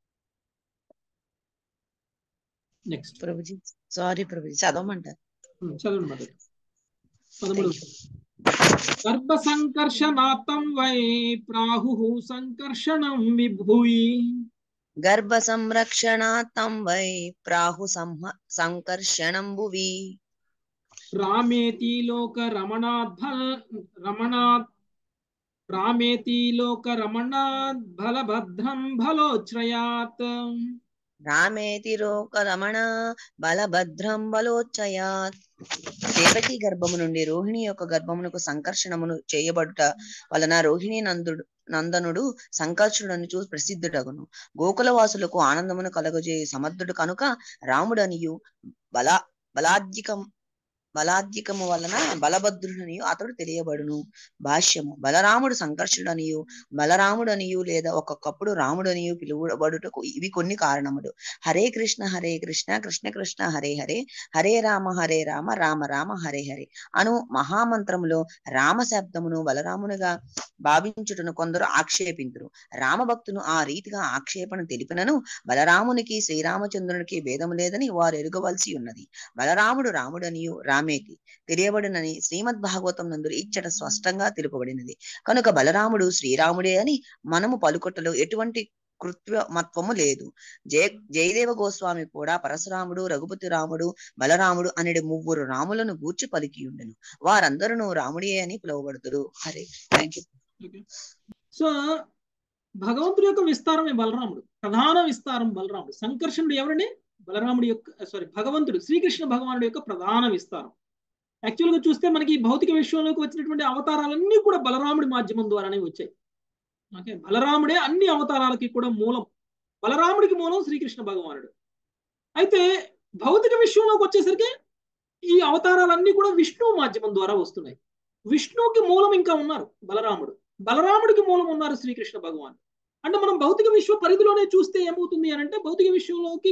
నెక్స్ట్ ప్రభుజీ సారీ ప్రభుజీ చదవమంటారు చదవండి మొదటి పదమూడు గర్భ సంకర్షణాత్తం వై ప్రాహు సంకర్షణం విభూయి గర్భ సంరక్షణాత్తం వై ప్రాహు సంహ సంకర్షణం భువి రామేతి లోక రమణాత్ రమణాత్ రామేతి లోక రమణాత్ బలభద్రం బలోచ్రయాత్ రామేతి రోక రమణ బలభద్రం బలోచ్చయాత్ దేవకి గర్భము నుండి రోహిణి యొక్క గర్భమునకు సంకర్షణమును చేయబడుట వలన రోహిణి నందుడు నందనుడు సంకర్షణుడని చూసి ప్రసిద్ధుడగును గోకులవాసులకు ఆనందమును కలగజే సమర్థుడు కనుక రాముడనియు బల బలాధ్యకం బలాధ్యకము వలన బలభద్రుడనియు అతడు తెలియబడును భాష్యము బలరాముడు సంకర్షుడనియు బలరాముడనియు లేదా ఒక్కొక్కప్పుడు రాముడనియు పిలువబడుటకు ఇవి కొన్ని కారణములు హరే కృష్ణ హరే కృష్ణ కృష్ణ కృష్ణ హరే హరే హరే రామ హరే రామ రామ రామ హరే హరే అను మహామంత్రములో రామ శబ్దమును బలరామునిగా భావించుటను కొందరు ఆక్షేపింతురు రామభక్తును ఆ రీతిగా ఆక్షేపణ తెలిపినను బలరామునికి శ్రీరామచంద్రునికి భేదము లేదని వారు ఎరుగవలసి ఉన్నది బలరాముడు రాముడనియు రామేతి తెలియబడినని శ్రీమద్ భాగవతం నందు ఇచ్చట స్పష్టంగా తెలుపబడినది కనుక బలరాముడు శ్రీరాముడే అని మనము పలుకొట్టలో ఎటువంటి కృత్వమత్వము లేదు జయ జయదేవ గోస్వామి కూడా పరశురాముడు రఘుపతి రాముడు బలరాముడు అనేది ముగ్గురు రాములను గూర్చి పలికి ఉండెను వారందరూ రాముడే అని పిలువబడుతురు హరే థ్యాంక్ యూ సో భగవంతుడి యొక్క విస్తారమే బలరాముడు ప్రధాన విస్తారం బలరాముడు సంకర్షణుడు ఎవరని బలరాముడి యొక్క సారీ భగవంతుడు శ్రీకృష్ణ భగవానుడి యొక్క ప్రధాన విస్తారం యాక్చువల్ గా చూస్తే మనకి ఈ భౌతిక విశ్వంలోకి వచ్చినటువంటి అవతారాలన్నీ కూడా బలరాముడి మాధ్యమం ద్వారానే వచ్చాయి ఓకే బలరాముడే అన్ని అవతారాలకి కూడా మూలం బలరాముడికి మూలం శ్రీకృష్ణ భగవానుడు అయితే భౌతిక విశ్వంలోకి వచ్చేసరికి ఈ అవతారాలన్నీ కూడా విష్ణువు మాధ్యమం ద్వారా వస్తున్నాయి విష్ణువుకి మూలం ఇంకా ఉన్నారు బలరాముడు బలరాముడికి మూలం ఉన్నారు శ్రీకృష్ణ భగవాన్ అంటే మనం భౌతిక విశ్వ పరిధిలోనే చూస్తే ఏమవుతుంది అని అంటే భౌతిక విశ్వంలోకి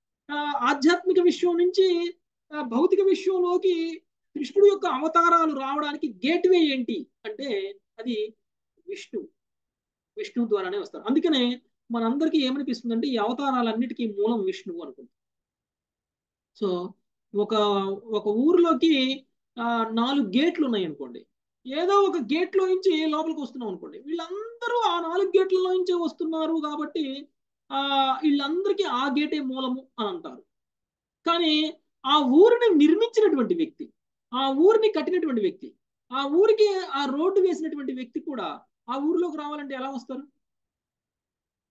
ఆధ్యాత్మిక విశ్వం నుంచి భౌతిక విశ్వంలోకి కృష్ణుడు యొక్క అవతారాలు రావడానికి గేట్వే ఏంటి అంటే అది విష్ణు విష్ణు ద్వారానే వస్తారు అందుకనే మనందరికీ ఏమనిపిస్తుంది అంటే ఈ అవతారాలన్నిటికీ మూలం విష్ణువు అనుకుంటాం సో ఒక ఒక ఊర్లోకి నాలుగు గేట్లు ఉన్నాయి అనుకోండి ఏదో ఒక గేట్లో నుంచి లోపలికి వస్తున్నాం అనుకోండి వీళ్ళందరూ ఆ నాలుగు గేట్లలో నుంచే వస్తున్నారు కాబట్టి ఆ వీళ్ళందరికీ ఆ గేటే మూలము అని అంటారు కానీ ఆ ఊరిని నిర్మించినటువంటి వ్యక్తి ఆ ఊరిని కట్టినటువంటి వ్యక్తి ఆ ఊరికి ఆ రోడ్డు వేసినటువంటి వ్యక్తి కూడా ఆ ఊరిలోకి రావాలంటే ఎలా వస్తారు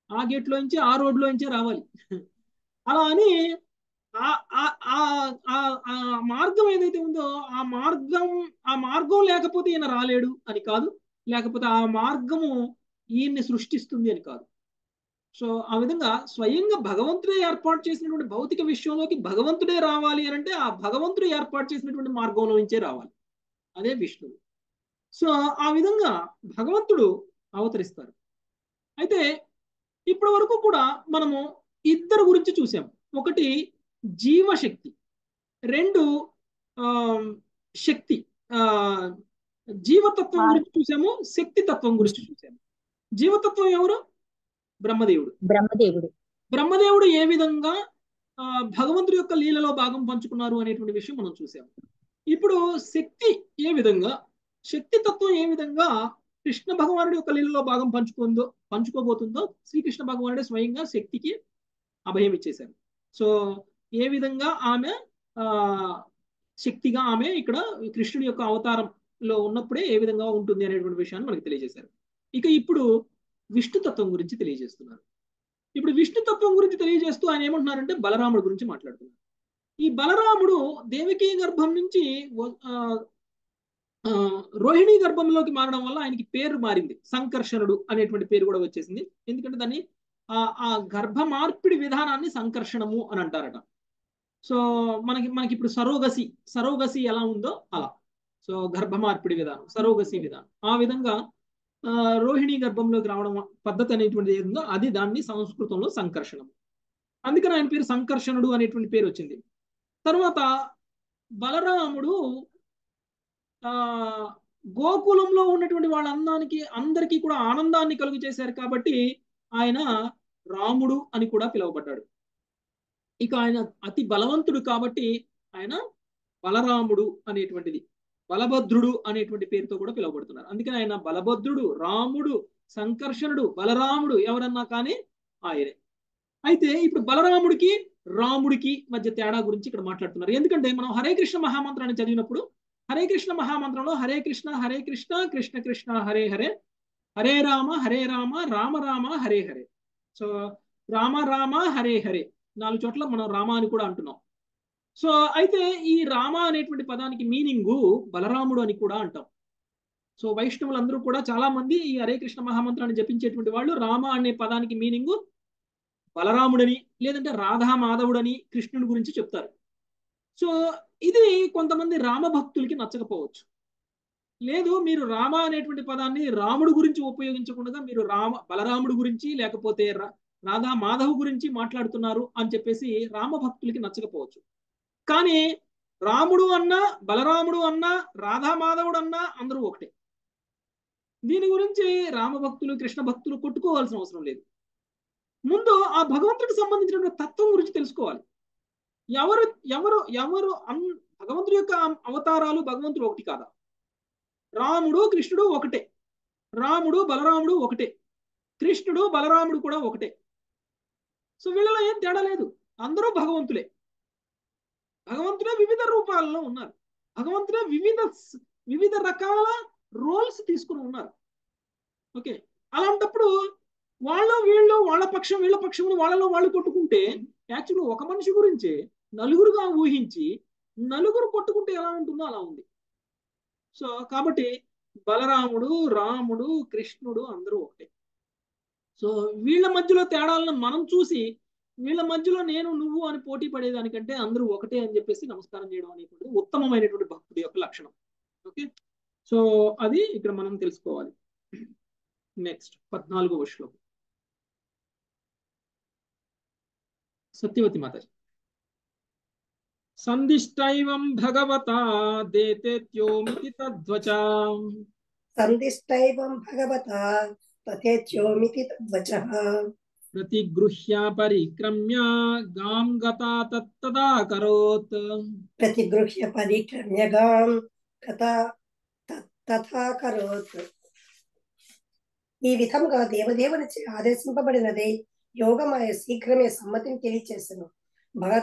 ఆ గేట్లోంచి ఆ రోడ్లోంచే రావాలి అలా అని ఆ- ఆ- ఆ- ఆ- ఆ మార్గం ఏదైతే ఉందో ఆ మార్గం ఆ మార్గం లేకపోతే ఈయన రాలేడు అని కాదు లేకపోతే ఆ మార్గము ఈయన్ని సృష్టిస్తుంది అని కాదు సో ఆ విధంగా స్వయంగా భగవంతుడే ఏర్పాటు చేసినటువంటి భౌతిక విశ్వంలోకి భగవంతుడే రావాలి అని అంటే ఆ భగవంతుడు ఏర్పాటు చేసినటువంటి మార్గంలో నుంచే రావాలి అదే విష్ణువు సో ఆ విధంగా భగవంతుడు అవతరిస్తారు అయితే ఇప్పటి వరకు కూడా మనము ఇద్దరు గురించి చూసాం ఒకటి జీవశక్తి రెండు ఆ, శక్తి ఆ, జీవతత్వం గురించి చూసాము శక్తి తత్వం గురించి చూసాము జీవతత్వం ఎవరు బ్రహ్మదేవుడు బ్రహ్మదేవుడు బ్రహ్మదేవుడు ఏ విధంగా ఆ, భగవంతుడి యొక్క లీలలో భాగం పంచుకున్నారు అనేటువంటి విషయం మనం చూసాము ఇప్పుడు శక్తి ఏ విధంగా శక్తి తత్వం ఏ విధంగా కృష్ణ భగవానుడి యొక్క లీలలో భాగం పంచుకుందో పంచుకోబోతుందో శ్రీకృష్ణ భగవానుడే స్వయంగా శక్తికి అభయం ఇచ్చేశారు సో ఏ విధంగా ఆమె ఆ శక్తిగా ఆమె ఇక్కడ కృష్ణుడి యొక్క అవతారంలో ఉన్నప్పుడే ఏ విధంగా ఉంటుంది అనేటువంటి విషయాన్ని మనకి తెలియజేశారు ఇక ఇప్పుడు విష్ణుతత్వం గురించి తెలియజేస్తున్నారు ఇప్పుడు విష్ణుతత్వం గురించి తెలియజేస్తూ ఆయన ఏమంటున్నారంటే బలరాముడి గురించి మాట్లాడుతున్నారు ఈ బలరాముడు దేవకీ గర్భం నుంచి వ- ఆ, ఆ, రోహిణి గర్భంలోకి మారడం వల్ల ఆయనకి పేరు మారింది సంకర్షణుడు అనేటువంటి పేరు కూడా వచ్చేసింది ఎందుకంటే దాన్ని ఆ ఆ గర్భ మార్పిడి విధానాన్ని సంకర్షణము అని అంటారట సో మనకి మనకి ఇప్పుడు సరోగసి సరోగసి ఎలా ఉందో అలా సో గర్భ మార్పిడి విధానం సరోగసి విధానం ఆ విధంగా ఆ, రోహిణి గర్భంలోకి రావడం పద్ధతి అనేటువంటిది ఏది ఉందో అది దాన్ని సంస్కృతంలో సంకర్షణం అందుకని ఆయన పేరు సంకర్షణుడు అనేటువంటి పేరు వచ్చింది తర్వాత బలరాముడు ఆ గోకులంలో ఉన్నటువంటి వాళ్ళందానికి అందరికీ కూడా ఆనందాన్ని కలుగు చేశారు కాబట్టి ఆయన రాముడు అని కూడా పిలువబడ్డాడు ఇక ఆయన అతి బలవంతుడు కాబట్టి ఆయన బలరాముడు అనేటువంటిది బలభద్రుడు అనేటువంటి పేరుతో కూడా పిలువబడుతున్నారు అందుకని ఆయన బలభద్రుడు రాముడు సంకర్షణుడు బలరాముడు ఎవరన్నా కానీ ఆయనే అయితే ఇప్పుడు బలరాముడికి రాముడికి మధ్య తేడా గురించి ఇక్కడ మాట్లాడుతున్నారు ఎందుకంటే మనం హరే కృష్ణ మహామంత్రాన్ని చదివినప్పుడు హరే కృష్ణ మహామంత్రంలో హరే కృష్ణ హరే కృష్ణ కృష్ణ కృష్ణ హరే హరే హరే రామ హరే రామ రామ రామ హరే హరే సో రామ రామ హరే హరే నాలుగు చోట్ల మనం రామ అని కూడా అంటున్నాం సో అయితే ఈ రామ అనేటువంటి పదానికి మీనింగు బలరాముడు అని కూడా అంటాం సో వైష్ణవులందరూ కూడా చాలా మంది ఈ హరే కృష్ణ మహామంత్రాన్ని జపించేటువంటి వాళ్ళు రామ అనే పదానికి మీనింగు బలరాముడని లేదంటే రాధా మాధవుడని కృష్ణుడి గురించి చెప్తారు సో ఇది కొంతమంది రామ భక్తులకి నచ్చకపోవచ్చు లేదు మీరు రామ అనేటువంటి పదాన్ని రాముడు గురించి ఉపయోగించకుండా మీరు రామ బలరాముడు గురించి లేకపోతే రా- రాధా మాధవ్ గురించి మాట్లాడుతున్నారు అని చెప్పేసి రామ భక్తులకి నచ్చకపోవచ్చు కానీ రాముడు అన్నా బలరాముడు అన్నా రాధా మాధవుడు అన్నా అందరూ ఒకటే దీని గురించి రామ భక్తులు కృష్ణ భక్తులు కొట్టుకోవాల్సిన అవసరం లేదు ముందు ఆ భగవంతుడికి సంబంధించినటువంటి తత్వం గురించి తెలుసుకోవాలి ఎవరు ఎవరు ఎవరు అన్ భగవంతుడి యొక్క అవతారాలు భగవంతుడు ఒకటి కాదా రాముడు కృష్ణుడు ఒకటే రాముడు బలరాముడు ఒకటే కృష్ణుడు బలరాముడు కూడా ఒకటే సో వీళ్ళలో ఏం తేడా లేదు అందరూ భగవంతులే భగవంతుడే వివిధ రూపాలలో ఉన్నారు భగవంతుడే వివిధ స్- వివిధ రకాల రోల్స్ తీసుకుని ఉన్నారు ఓకే అలాంటప్పుడు వాళ్ళు వీళ్ళు వాళ్ళ పక్షం వీళ్ళ పక్షం వాళ్ళలో వాళ్ళు కొట్టుకుంటే యాక్చువల్గా ఒక మనిషి గురించి నలుగురుగా ఊహించి నలుగురు కొట్టుకుంటే ఎలా ఉంటుందో అలా ఉంది సో కాబట్టి బలరాముడు రాముడు కృష్ణుడు అందరూ ఒకటే సో వీళ్ళ మధ్యలో తేడాలను మనం చూసి వీళ్ళ మధ్యలో నేను నువ్వు అని పోటీ పడేదానికంటే అందరూ ఒకటే అని చెప్పేసి నమస్కారం చేయడం అనేటువంటిది ఉత్తమమైనటువంటి భక్తుడి యొక్క లక్షణం ఓకే సో అది ఇక్కడ మనం తెలుసుకోవాలి నెక్స్ట్ పద్నాలుగవ శ్లోకం సత్యవతి మాతాజీ సందిష్టైవం భగవతా దేతేత్యోమితి తద్వచా సందిష్టైవం భగవతా తథేత్యోమితి తద్వచః ప్రతిగృహ్య పరిక్రమ్య గాం గతా తత్తదా కరోత్ ప్రతిగృహ్య పరిక్రమ్యగాం కథా త- తథా కరోత్ ఈ విధముగా దేవదేవునిచే ఆదేశింపబడినదే యోగమాయ శీఘ్రమే సమ్మతిని తెలియచేసను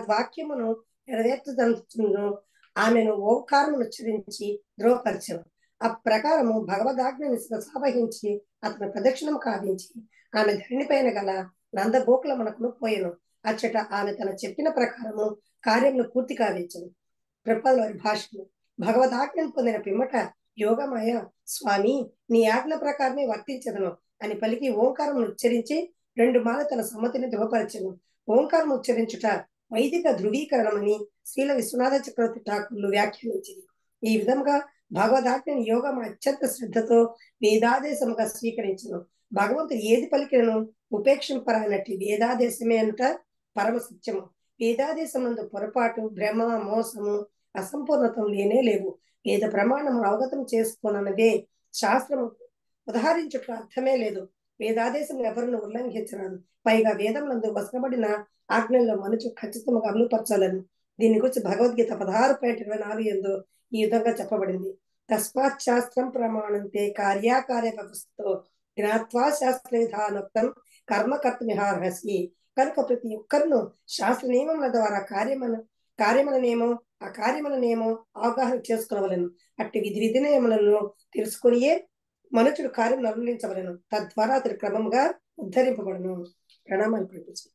భగవద్వాక్యమును నెరవేర్చుదను ఆమెను ఓంకారమును ఉచ్చరించి ధ్రువపరచను ఆ ప్రకారము భగవదాజ్ఞని శిరసావహించి అతను ప్రదక్షిణం కావించి ఆమె ధరణి పైన గల నందగోకులమునకును పోయెను అచ్చట ఆమె తన చెప్పిన ప్రకారము కార్యములు పూర్తి కావించను ప్రపద వారి భాషను భగవదాజ్ఞను పొందిన పిమ్మట యోగమాయ స్వామి నీ ఆజ్ఞ ప్రకారమే వర్తించదను అని పలికి ఓంకారం ఉచ్చరించి రెండు మాల తన సమ్మతిని ధృవపరచను ఓంకారం ఉచ్చరించుట వైదిక ధృవీకరణమని శ్రీల విశ్వనాథ చక్రవర్తి ఠాకూర్లు వ్యాఖ్యానించింది ఈ విధంగా భగవదాజ్ఞని యోగం అత్యంత శ్రద్ధతో వేదాదేశముగా స్వీకరించను భగవంతుడు ఏది పలికినను ఉపేక్షింపరానట్టి వేదాదేశమే అనుట పరమ సత్యము వేదాదేశమందు పొరపాటు భ్రమ మోసము అసంపూర్ణతం లేనే లేవు వేద ప్రమాణము అవగతం చేసుకోనన్నదే శాస్త్రము ఉదాహరించుట అర్థమే లేదు వేదాదేశం ఎవరిని ఉల్లంఘించరాదు పైగా వేదములందు వసనబడిన ఆజ్ఞల్లో మనుషు ఖచ్చితంగా అమలుపరచాలని దీని గురించి భగవద్గీత పదహారు పాయింట్ ఇరవై నాలుగు ఎందు ఈ విధంగా చెప్పబడింది తస్మాత్ శాస్త్రం ప్రమాణంతే కార్యాకార్య వ్యవస్థతో జ్ఞాత్వా శాస్త్ర విధానోక్తం కర్మ కర్తమిహార్హసి కనుక ప్రతి ఒక్కరిను శాస్త్ర నియమముల ద్వారా కార్యమన కార్యమననేమో ఆ కార్యమననేమో అవగాహన చేసుకునవలను అట్టి విధి విధి నియమలను తెలుసుకునియే మనుషుడు కార్యం నిర్ణయించవలను తద్వారా అతడు క్రమంగా ఉద్ధరింపబడను ప్రణామాలు ప్రకటించు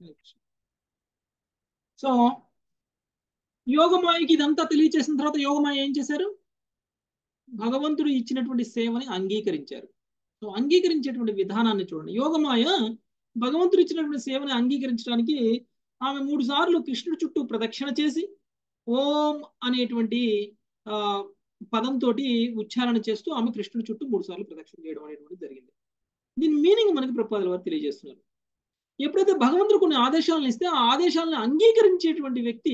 సో యోగమాయకి ఇదంతా తెలియచేసిన తర్వాత యోగమాయ ఏం చేశారు భగవంతుడు ఇచ్చినటువంటి సేవని అంగీకరించారు సో అంగీకరించేటువంటి విధానాన్ని చూడండి యోగమాయ భగవంతుడు ఇచ్చినటువంటి సేవని అంగీకరించడానికి ఆమె మూడు సార్లు కృష్ణుడి చుట్టూ ప్రదక్షిణ చేసి ఓం అనేటువంటి ఆ పదంతో ఉచ్చారణ చేస్తూ ఆమె కృష్ణుడి చుట్టూ మూడు సార్లు ప్రదక్షిణ చేయడం అనేటువంటి జరిగింది దీని మీనింగ్ మనకి ప్రపాదల వారు తెలియజేస్తున్నారు ఎప్పుడైతే భగవంతుడు కొన్ని ఆదేశాలను ఇస్తే ఆ ఆదేశాలను అంగీకరించేటువంటి వ్యక్తి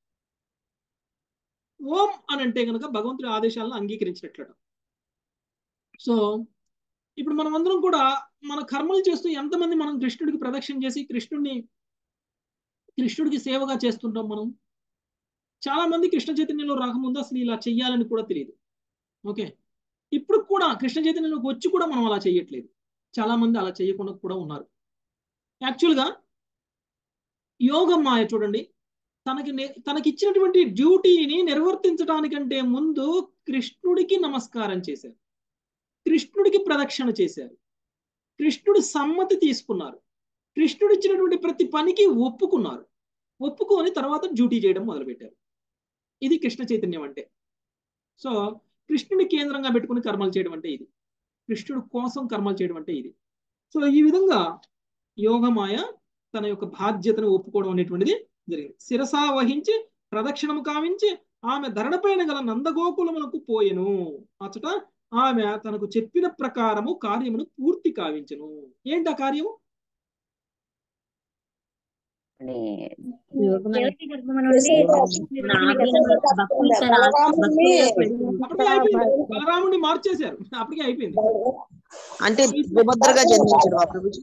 ఓం అని అంటే కనుక భగవంతుడి ఆదేశాలను అంగీకరించినట్లట సో ఇప్పుడు మనం అందరం కూడా మన కర్మలు చేస్తూ ఎంతమంది మనం కృష్ణుడికి ప్రదక్షిణ చేసి కృష్ణుడిని కృష్ణుడికి సేవగా చేస్తుంటాం మనం చాలా మంది కృష్ణ చైతన్యంలో రాకముందు అసలు ఇలా చెయ్యాలని కూడా తెలియదు ఓకే ఇప్పుడు కూడా కృష్ణ చైతన్యంలోకి వచ్చి కూడా మనం అలా చేయట్లేదు చాలా మంది అలా చేయకుండా కూడా ఉన్నారు యాక్చువల్గా యోగం మాయ చూడండి తనకి తనకి ఇచ్చినటువంటి డ్యూటీని నిర్వర్తించడానికంటే ముందు కృష్ణుడికి నమస్కారం చేశారు కృష్ణుడికి ప్రదక్షిణ చేశారు కృష్ణుడి సమ్మతి తీసుకున్నారు కృష్ణుడు ఇచ్చినటువంటి ప్రతి పనికి ఒప్పుకున్నారు ఒప్పుకొని తర్వాత డ్యూటీ చేయడం మొదలుపెట్టారు ఇది కృష్ణ చైతన్యం అంటే సో కృష్ణుడి కేంద్రంగా పెట్టుకుని కర్మలు చేయడం అంటే ఇది కృష్ణుడు కోసం కర్మలు చేయడం అంటే ఇది సో ఈ విధంగా యోగమాయ తన యొక్క బాధ్యతను ఒప్పుకోవడం అనేటువంటిది జరిగింది శిరసా వహించి ప్రదక్షిణము కావించి ఆమె ధరణపైన గల నందగోకులములకు పోయెను అచట ఆమె తనకు చెప్పిన ప్రకారము కార్యమును పూర్తి కావించను ఏంటి ఆ కార్యము దేవకి గర్భము నుండి భక్తులు తన అప్పటికే అయిపోయింది బలరాముడిని మార్చేశారు అప్పటికే అయిపోయింది అంటే సుభద్రగా జన్మించడం ఆ ప్రభుజీ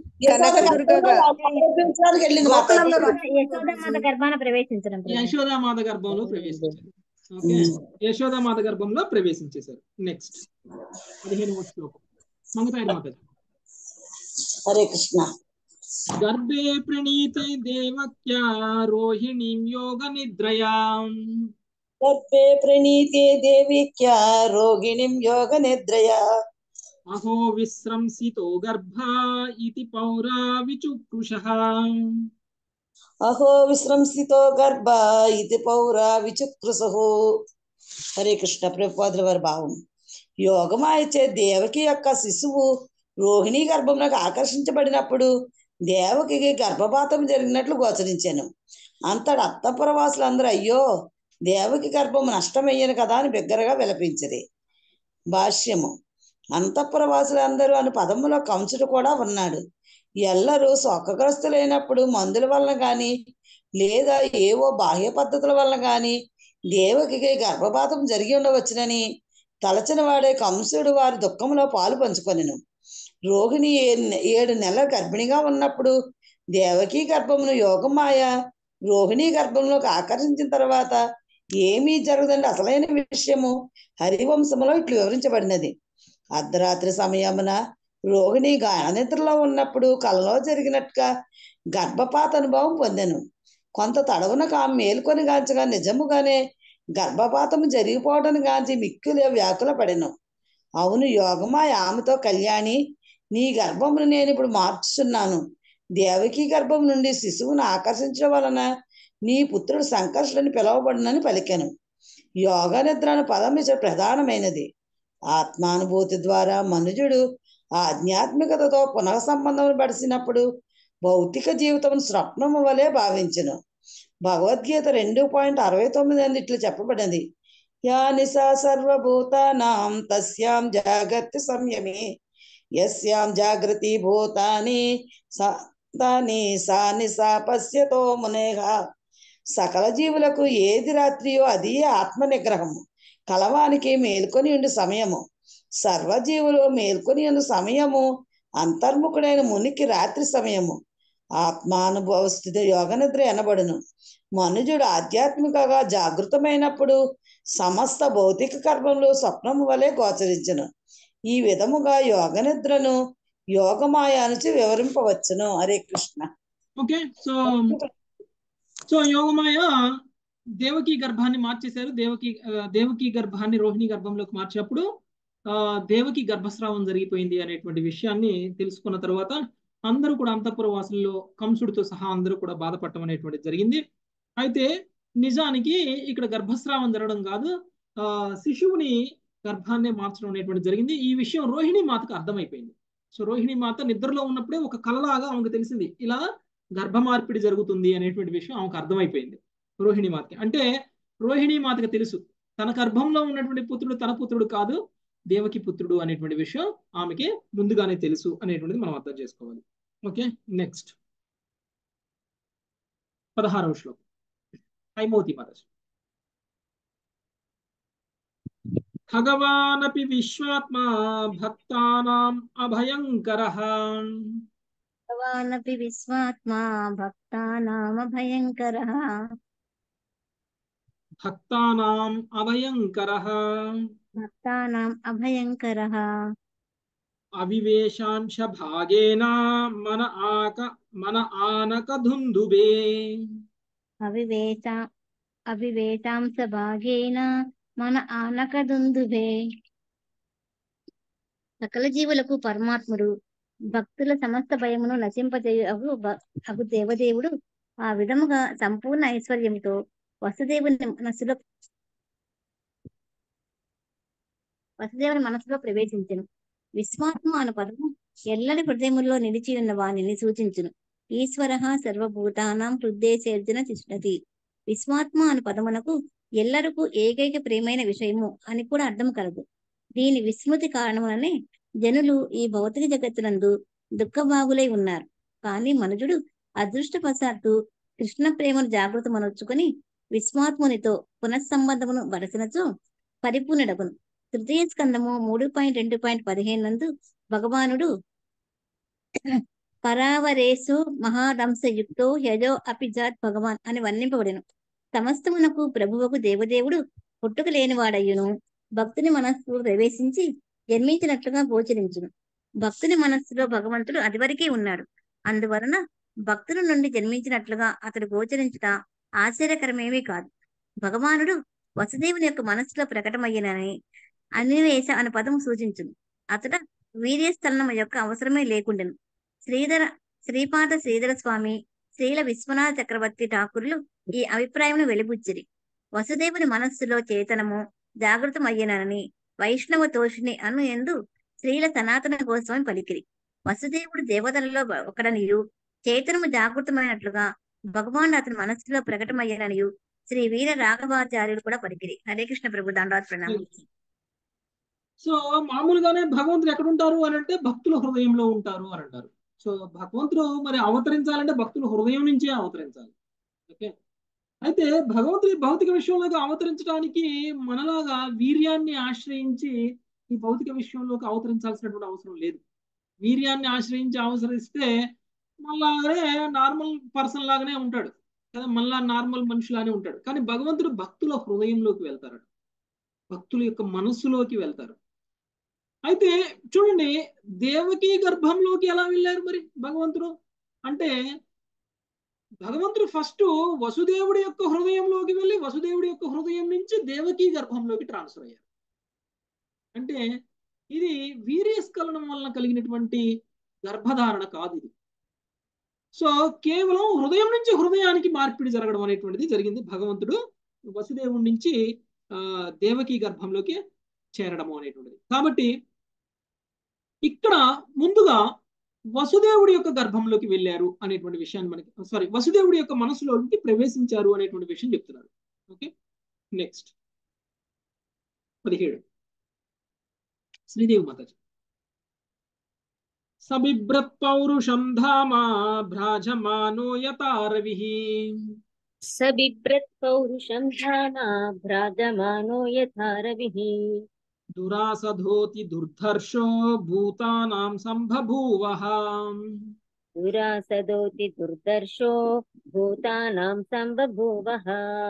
యశోదామాత గర్భాన ప్రవేశించడం యశోదామాత గర్భంలో ప్రవేశించారు ఓకే యశోదామాత గర్భంలో ప్రవేశించేశారు నెక్స్ట్ పదిహేను శ్లోకం మంగతాయి మాత హరే కృష్ణ గర్భే ప్రణీతే దేవక్యా రోహిణీం యోగ నిద్రయాం గర్భే ప్రణీతే దేవిక్యా రోగిణిం యోగ నిద్రయా అహో విశ్రంసితో గర్భ ఇతి పౌరా విచుకృష అహో విశ్రంసితో గర్భ ఇది పౌరా విచుకృసు హరే కృష్ణ ప్రభుపాదుల వారి భావం యోగమాయచే దేవకి యొక్క శిశువు రోహిణి గర్భంలోకి ఆకర్షించబడినప్పుడు దేవకి గర్భపాతం జరిగినట్లు గోచరించాను అంతటి అత్తపురవాసులందరూ అయ్యో దేవకి గర్భం నష్టమయ్యాను కదా అని బిగ్గరగా విలపించది భాష్యము అంతఃపురవాసులందరూ అని పదములో కంసుడు కూడా ఉన్నాడు ఎల్లరూ శోకగ్రస్తులైనప్పుడు మందుల వలన గాని లేదా ఏవో బాహ్య పద్ధతుల వలన గాని దేవకి గర్భపాతం జరిగి ఉండవచ్చునని తలచిన వాడే కంసుడు వారి దుఃఖంలో పాలు పంచుకొనెను రోహిణి ఏడు నెలల గర్భిణిగా ఉన్నప్పుడు దేవకి గర్భమును యోగమాయ రోహిణి గర్భంలోకి ఆకర్షించిన తర్వాత ఏమీ జరగదండి అసలైన విషయము హరివంశములో ఇట్లు వివరించబడినది అర్ధరాత్రి సమయమున రోహిణి గాఢనిద్రలో ఉన్నప్పుడు కలలో జరిగినట్టుగా గర్భపాత అనుభవం పొందాను కొంత తడవునకు ఆమె మేల్కొని గాంచగా నిజముగానే గర్భపాతము జరిగిపోవడం గాంచి మిక్కిలే వ్యాకుల పడెను అవును యోగమాయ ఆమెతో కళ్యాణి నీ గర్భమును నేను ఇప్పుడు మార్చుతున్నాను దేవకి గర్భం నుండి శిశువును ఆకర్షించడం వలన నీ పుత్రుడు సంకర్షుడని పిలువబడినని పలికెను యోగ నిద్ర అను పదం ఇక్కడ ప్రధానమైనది ఆత్మానుభూతి ద్వారా మనుజుడు ఆధ్యాత్మికతతో పునః సంబంధం పడిసినప్పుడు భౌతిక జీవితం స్వప్నము వలె భావించును భగవద్గీత రెండు పాయింట్ అరవై తొమ్మిది అంది ఇట్లా చెప్పబడింది యా నిశా సర్వభూతానాం తస్యాం జాగర్తి సంయమి యస్యాం జాగృతి భూతాని స- తాని సా నిశా పశ్యతో మునేహ సకల జీవులకు ఏది రాత్రియో అది ఆత్మ నిగ్రహము కలవానికి మేల్కొని ఉండి సమయము సర్వజీవులు మేల్కొని ఉండి సమయము అంతర్ముఖుడైన మునికి రాత్రి సమయము ఆత్మానుభవ స్థితి యోగ నిద్ర ఎనబడును మనుజుడు ఆధ్యాత్మికగా జాగృతమైనప్పుడు సమస్త భౌతిక కర్మలు స్వప్నము వలె గోచరించును ఈ విధముగా యోగ నిద్రను యోగమాయ నుంచి వివరింపవచ్చును Hare Krishna okay so so Yogamaya Devaki గర్భాన్ని మార్చేశారు దేవకి ఆ, దేవకి గర్భాన్ని రోహిణి గర్భంలోకి మార్చినప్పుడు ఆ దేవకి గర్భస్రావం జరిగిపోయింది అనేటువంటి విషయాన్ని తెలుసుకున్న తర్వాత అందరూ కూడా అంతఃపుర వాసుల్లో కంసుడితో సహా అందరూ కూడా బాధపడటం అనేటువంటిది జరిగింది అయితే నిజానికి ఇక్కడ గర్భస్రావం జరగడం కాదు ఆ శిశువుని గర్భాన్ని మార్చడం అనేటువంటి జరిగింది ఈ విషయం రోహిణి మాతకు అర్థమైపోయింది సో రోహిణి మాత నిద్రలో ఉన్నప్పుడే ఒక కలలాగా ఆమెకు తెలిసింది ఇలా గర్భ మార్పిడి జరుగుతుంది అనేటువంటి విషయం ఆమెకు అర్థమైపోయింది రోహిణి మాతకి అంటే రోహిణి మాతకి తెలుసు తన గర్భంలో ఉన్నటువంటి పుత్రుడు తన పుత్రుడు కాదు దేవకి పుత్రుడు అనేటువంటి విషయం ఆమెకి ముందుగానే తెలుసు అనేటువంటిది మనం అర్థం చేసుకోవాలి ఓకే నెక్స్ట్ పదహారవ శ్లోకం హైమోతి మహర్షి భగవానపి విశ్వాత్మా భక్తానాం అభయంకరః భగవానపి విశ్వాత్మా భక్తానామభయంకరः భక్తానాం అభయంకరః భక్తానాం అభయంకరः అవివేశాంశ భాగేన మన ఆక మన ఆనక ధుందుబే అవివేశ అవివేశాంశ భాగేన మన ఆనకదుందుభే సకల జీవులకు పరమాత్ముడు భక్తుల సమస్త భయమును నశింపజేయు అగు భ- అగు దేవదేవుడు ఆ విధముగా సంపూర్ణ ఐశ్వర్యంతో వసుదేవుని మనసులో వసుదేవుని మనసులో ప్రవేశించును విశ్వాత్మ అను పదము ఎల్లరి హృదయములో నిలిచి ఉన్న వానిని సూచించును ఈశ్వర సర్వభూతానాం హృదయసేర్జన తిష్టతి విశ్వాత్మ అను పదమునకు ఎల్లరకు ఏకైక ప్రియమైన విషయము అని కూడా అర్థం కలదు దీని విస్మృతి కారణముననే జనులు ఈ భౌతిక జగత్తునందు దుఃఖభాగులై ఉన్నారు కానీ మనుజుడు అదృష్టవశాత్తు కృష్ణ ప్రేమను జాగృతమనొచ్చుకొని విశ్వాత్మునితో పునఃసంబంధమును బడసినచో పరిపూర్ణుడగును తృతీయ స్కందము మూడు పాయింట్ రెండు పాయింట్ పదిహేను నందు భగవానుడు పరావరేసు మహాదంశయుక్తో యజో అపిజాత్ భగవాన్ అని వర్ణింపబడెను సమస్తమునకు ప్రభువుకు దేవదేవుడు పుట్టుక లేనివాడయ్యును భక్తుని మనస్సులో ప్రవేశించి జన్మించినట్లుగా గోచరించును భక్తుని మనస్సులో భగవంతుడు అదివరకే ఉన్నాడు అందువలన భక్తుల నుండి జన్మించినట్లుగా అతడు గోచరించుట ఆశ్చర్యకరమేమీ కాదు భగవానుడు వసుదేవుని యొక్క మనస్సులో ప్రకటమయ్యనని అన్వేష అనే పదం సూచించును అతడ వీర్యస్థలనం యొక్క అవసరమే లేకుండెను శ్రీధర శ్రీపాద శ్రీధర స్వామి శ్రీల విశ్వనాథ చక్రవర్తి ఠాకూరులు ఈ అభిప్రాయమును వెలిబుచ్చిరి వసుదేవుని మనస్సులో చేతనము జాగృతమయ్యనని వైష్ణవ తోషిని అను ఎందు శ్రీల సనాతన గోస్వామి పలికిరి వసుదేవుడు దేవతలలో ఒకడనియు చేతనము జాగృతమైనట్లుగా భగవాన్ అతని మనస్సులో ప్రకటమయ్యననియు శ్రీ వీర రాఘవాచార్యుడు కూడా పలికిరి హరే కృష్ణ ప్రభు దండాత్ ప్రణామం సో మామూలుగానే భగవంతుడు ఎక్కడ ఉంటారు అని అంటే భక్తుల హృదయంలో ఉంటారు అని అంటారు సో భగవంతుడు మరి అవతరించాలంటే భక్తుల హృదయం నుంచే అవతరించాలి ఓకే అయితే భగవంతుడి భౌతిక విషయంలోకి అవతరించడానికి మనలాగా వీర్యాన్ని ఆశ్రయించి ఈ భౌతిక విషయంలోకి అవతరించాల్సినటువంటి అవసరం లేదు వీర్యాన్ని ఆశ్రయించి అవసరిస్తే మళ్ళానే నార్మల్ పర్సన్ లాగానే ఉంటాడు కదా మళ్ళా నార్మల్ మనిషిలానే ఉంటాడు కానీ భగవంతుడు భక్తుల హృదయంలోకి వెళ్తారు భక్తుల యొక్క మనస్సులోకి వెళ్తారు అయితే చూడండి దేవకి గర్భంలోకి ఎలా వెళ్ళారు మరి భగవంతుడు అంటే భగవంతుడు ఫస్ట్ వసుదేవుడి యొక్క హృదయంలోకి వెళ్ళి వసుదేవుడి యొక్క హృదయం నుంచి దేవకి గర్భంలోకి ట్రాన్స్ఫర్ అయ్యారు అంటే ఇది వీర్యస్ఖలనం వలన కలిగినటువంటి గర్భధారణ కాదు ఇది సో కేవలం హృదయం నుంచి హృదయానికి మార్పిడి జరగడం అనేటువంటిది జరిగింది భగవంతుడు వసుదేవుడి నుంచి ఆ దేవకి గర్భంలోకి చేరడము అనేటువంటిది కాబట్టి ఇక్కడ ముందుగా వసుదేవుడి యొక్క గర్భంలోకి వెళ్ళారు అనేటువంటి విషయాన్ని మనకి సారీ వసుదేవుడి యొక్క మనసులోకి ప్రవేశించారు అనేటువంటి విషయం చెప్తున్నారు ఓకే నెక్స్ట్ పదిహేడు శ్రీదేవి మాతాజీ సబిభ్రత్ పౌరుషం ధామా భ్రాజమానో యతారవిః स बिभ्रत् पौरुषं धामा भ्राजमानो यथा रविः దురాసధోతి దుర్ధర్షో భూతానాం సంభభూవః दुरासदोति दुर्दर्शో భూతానాం సంబభూవః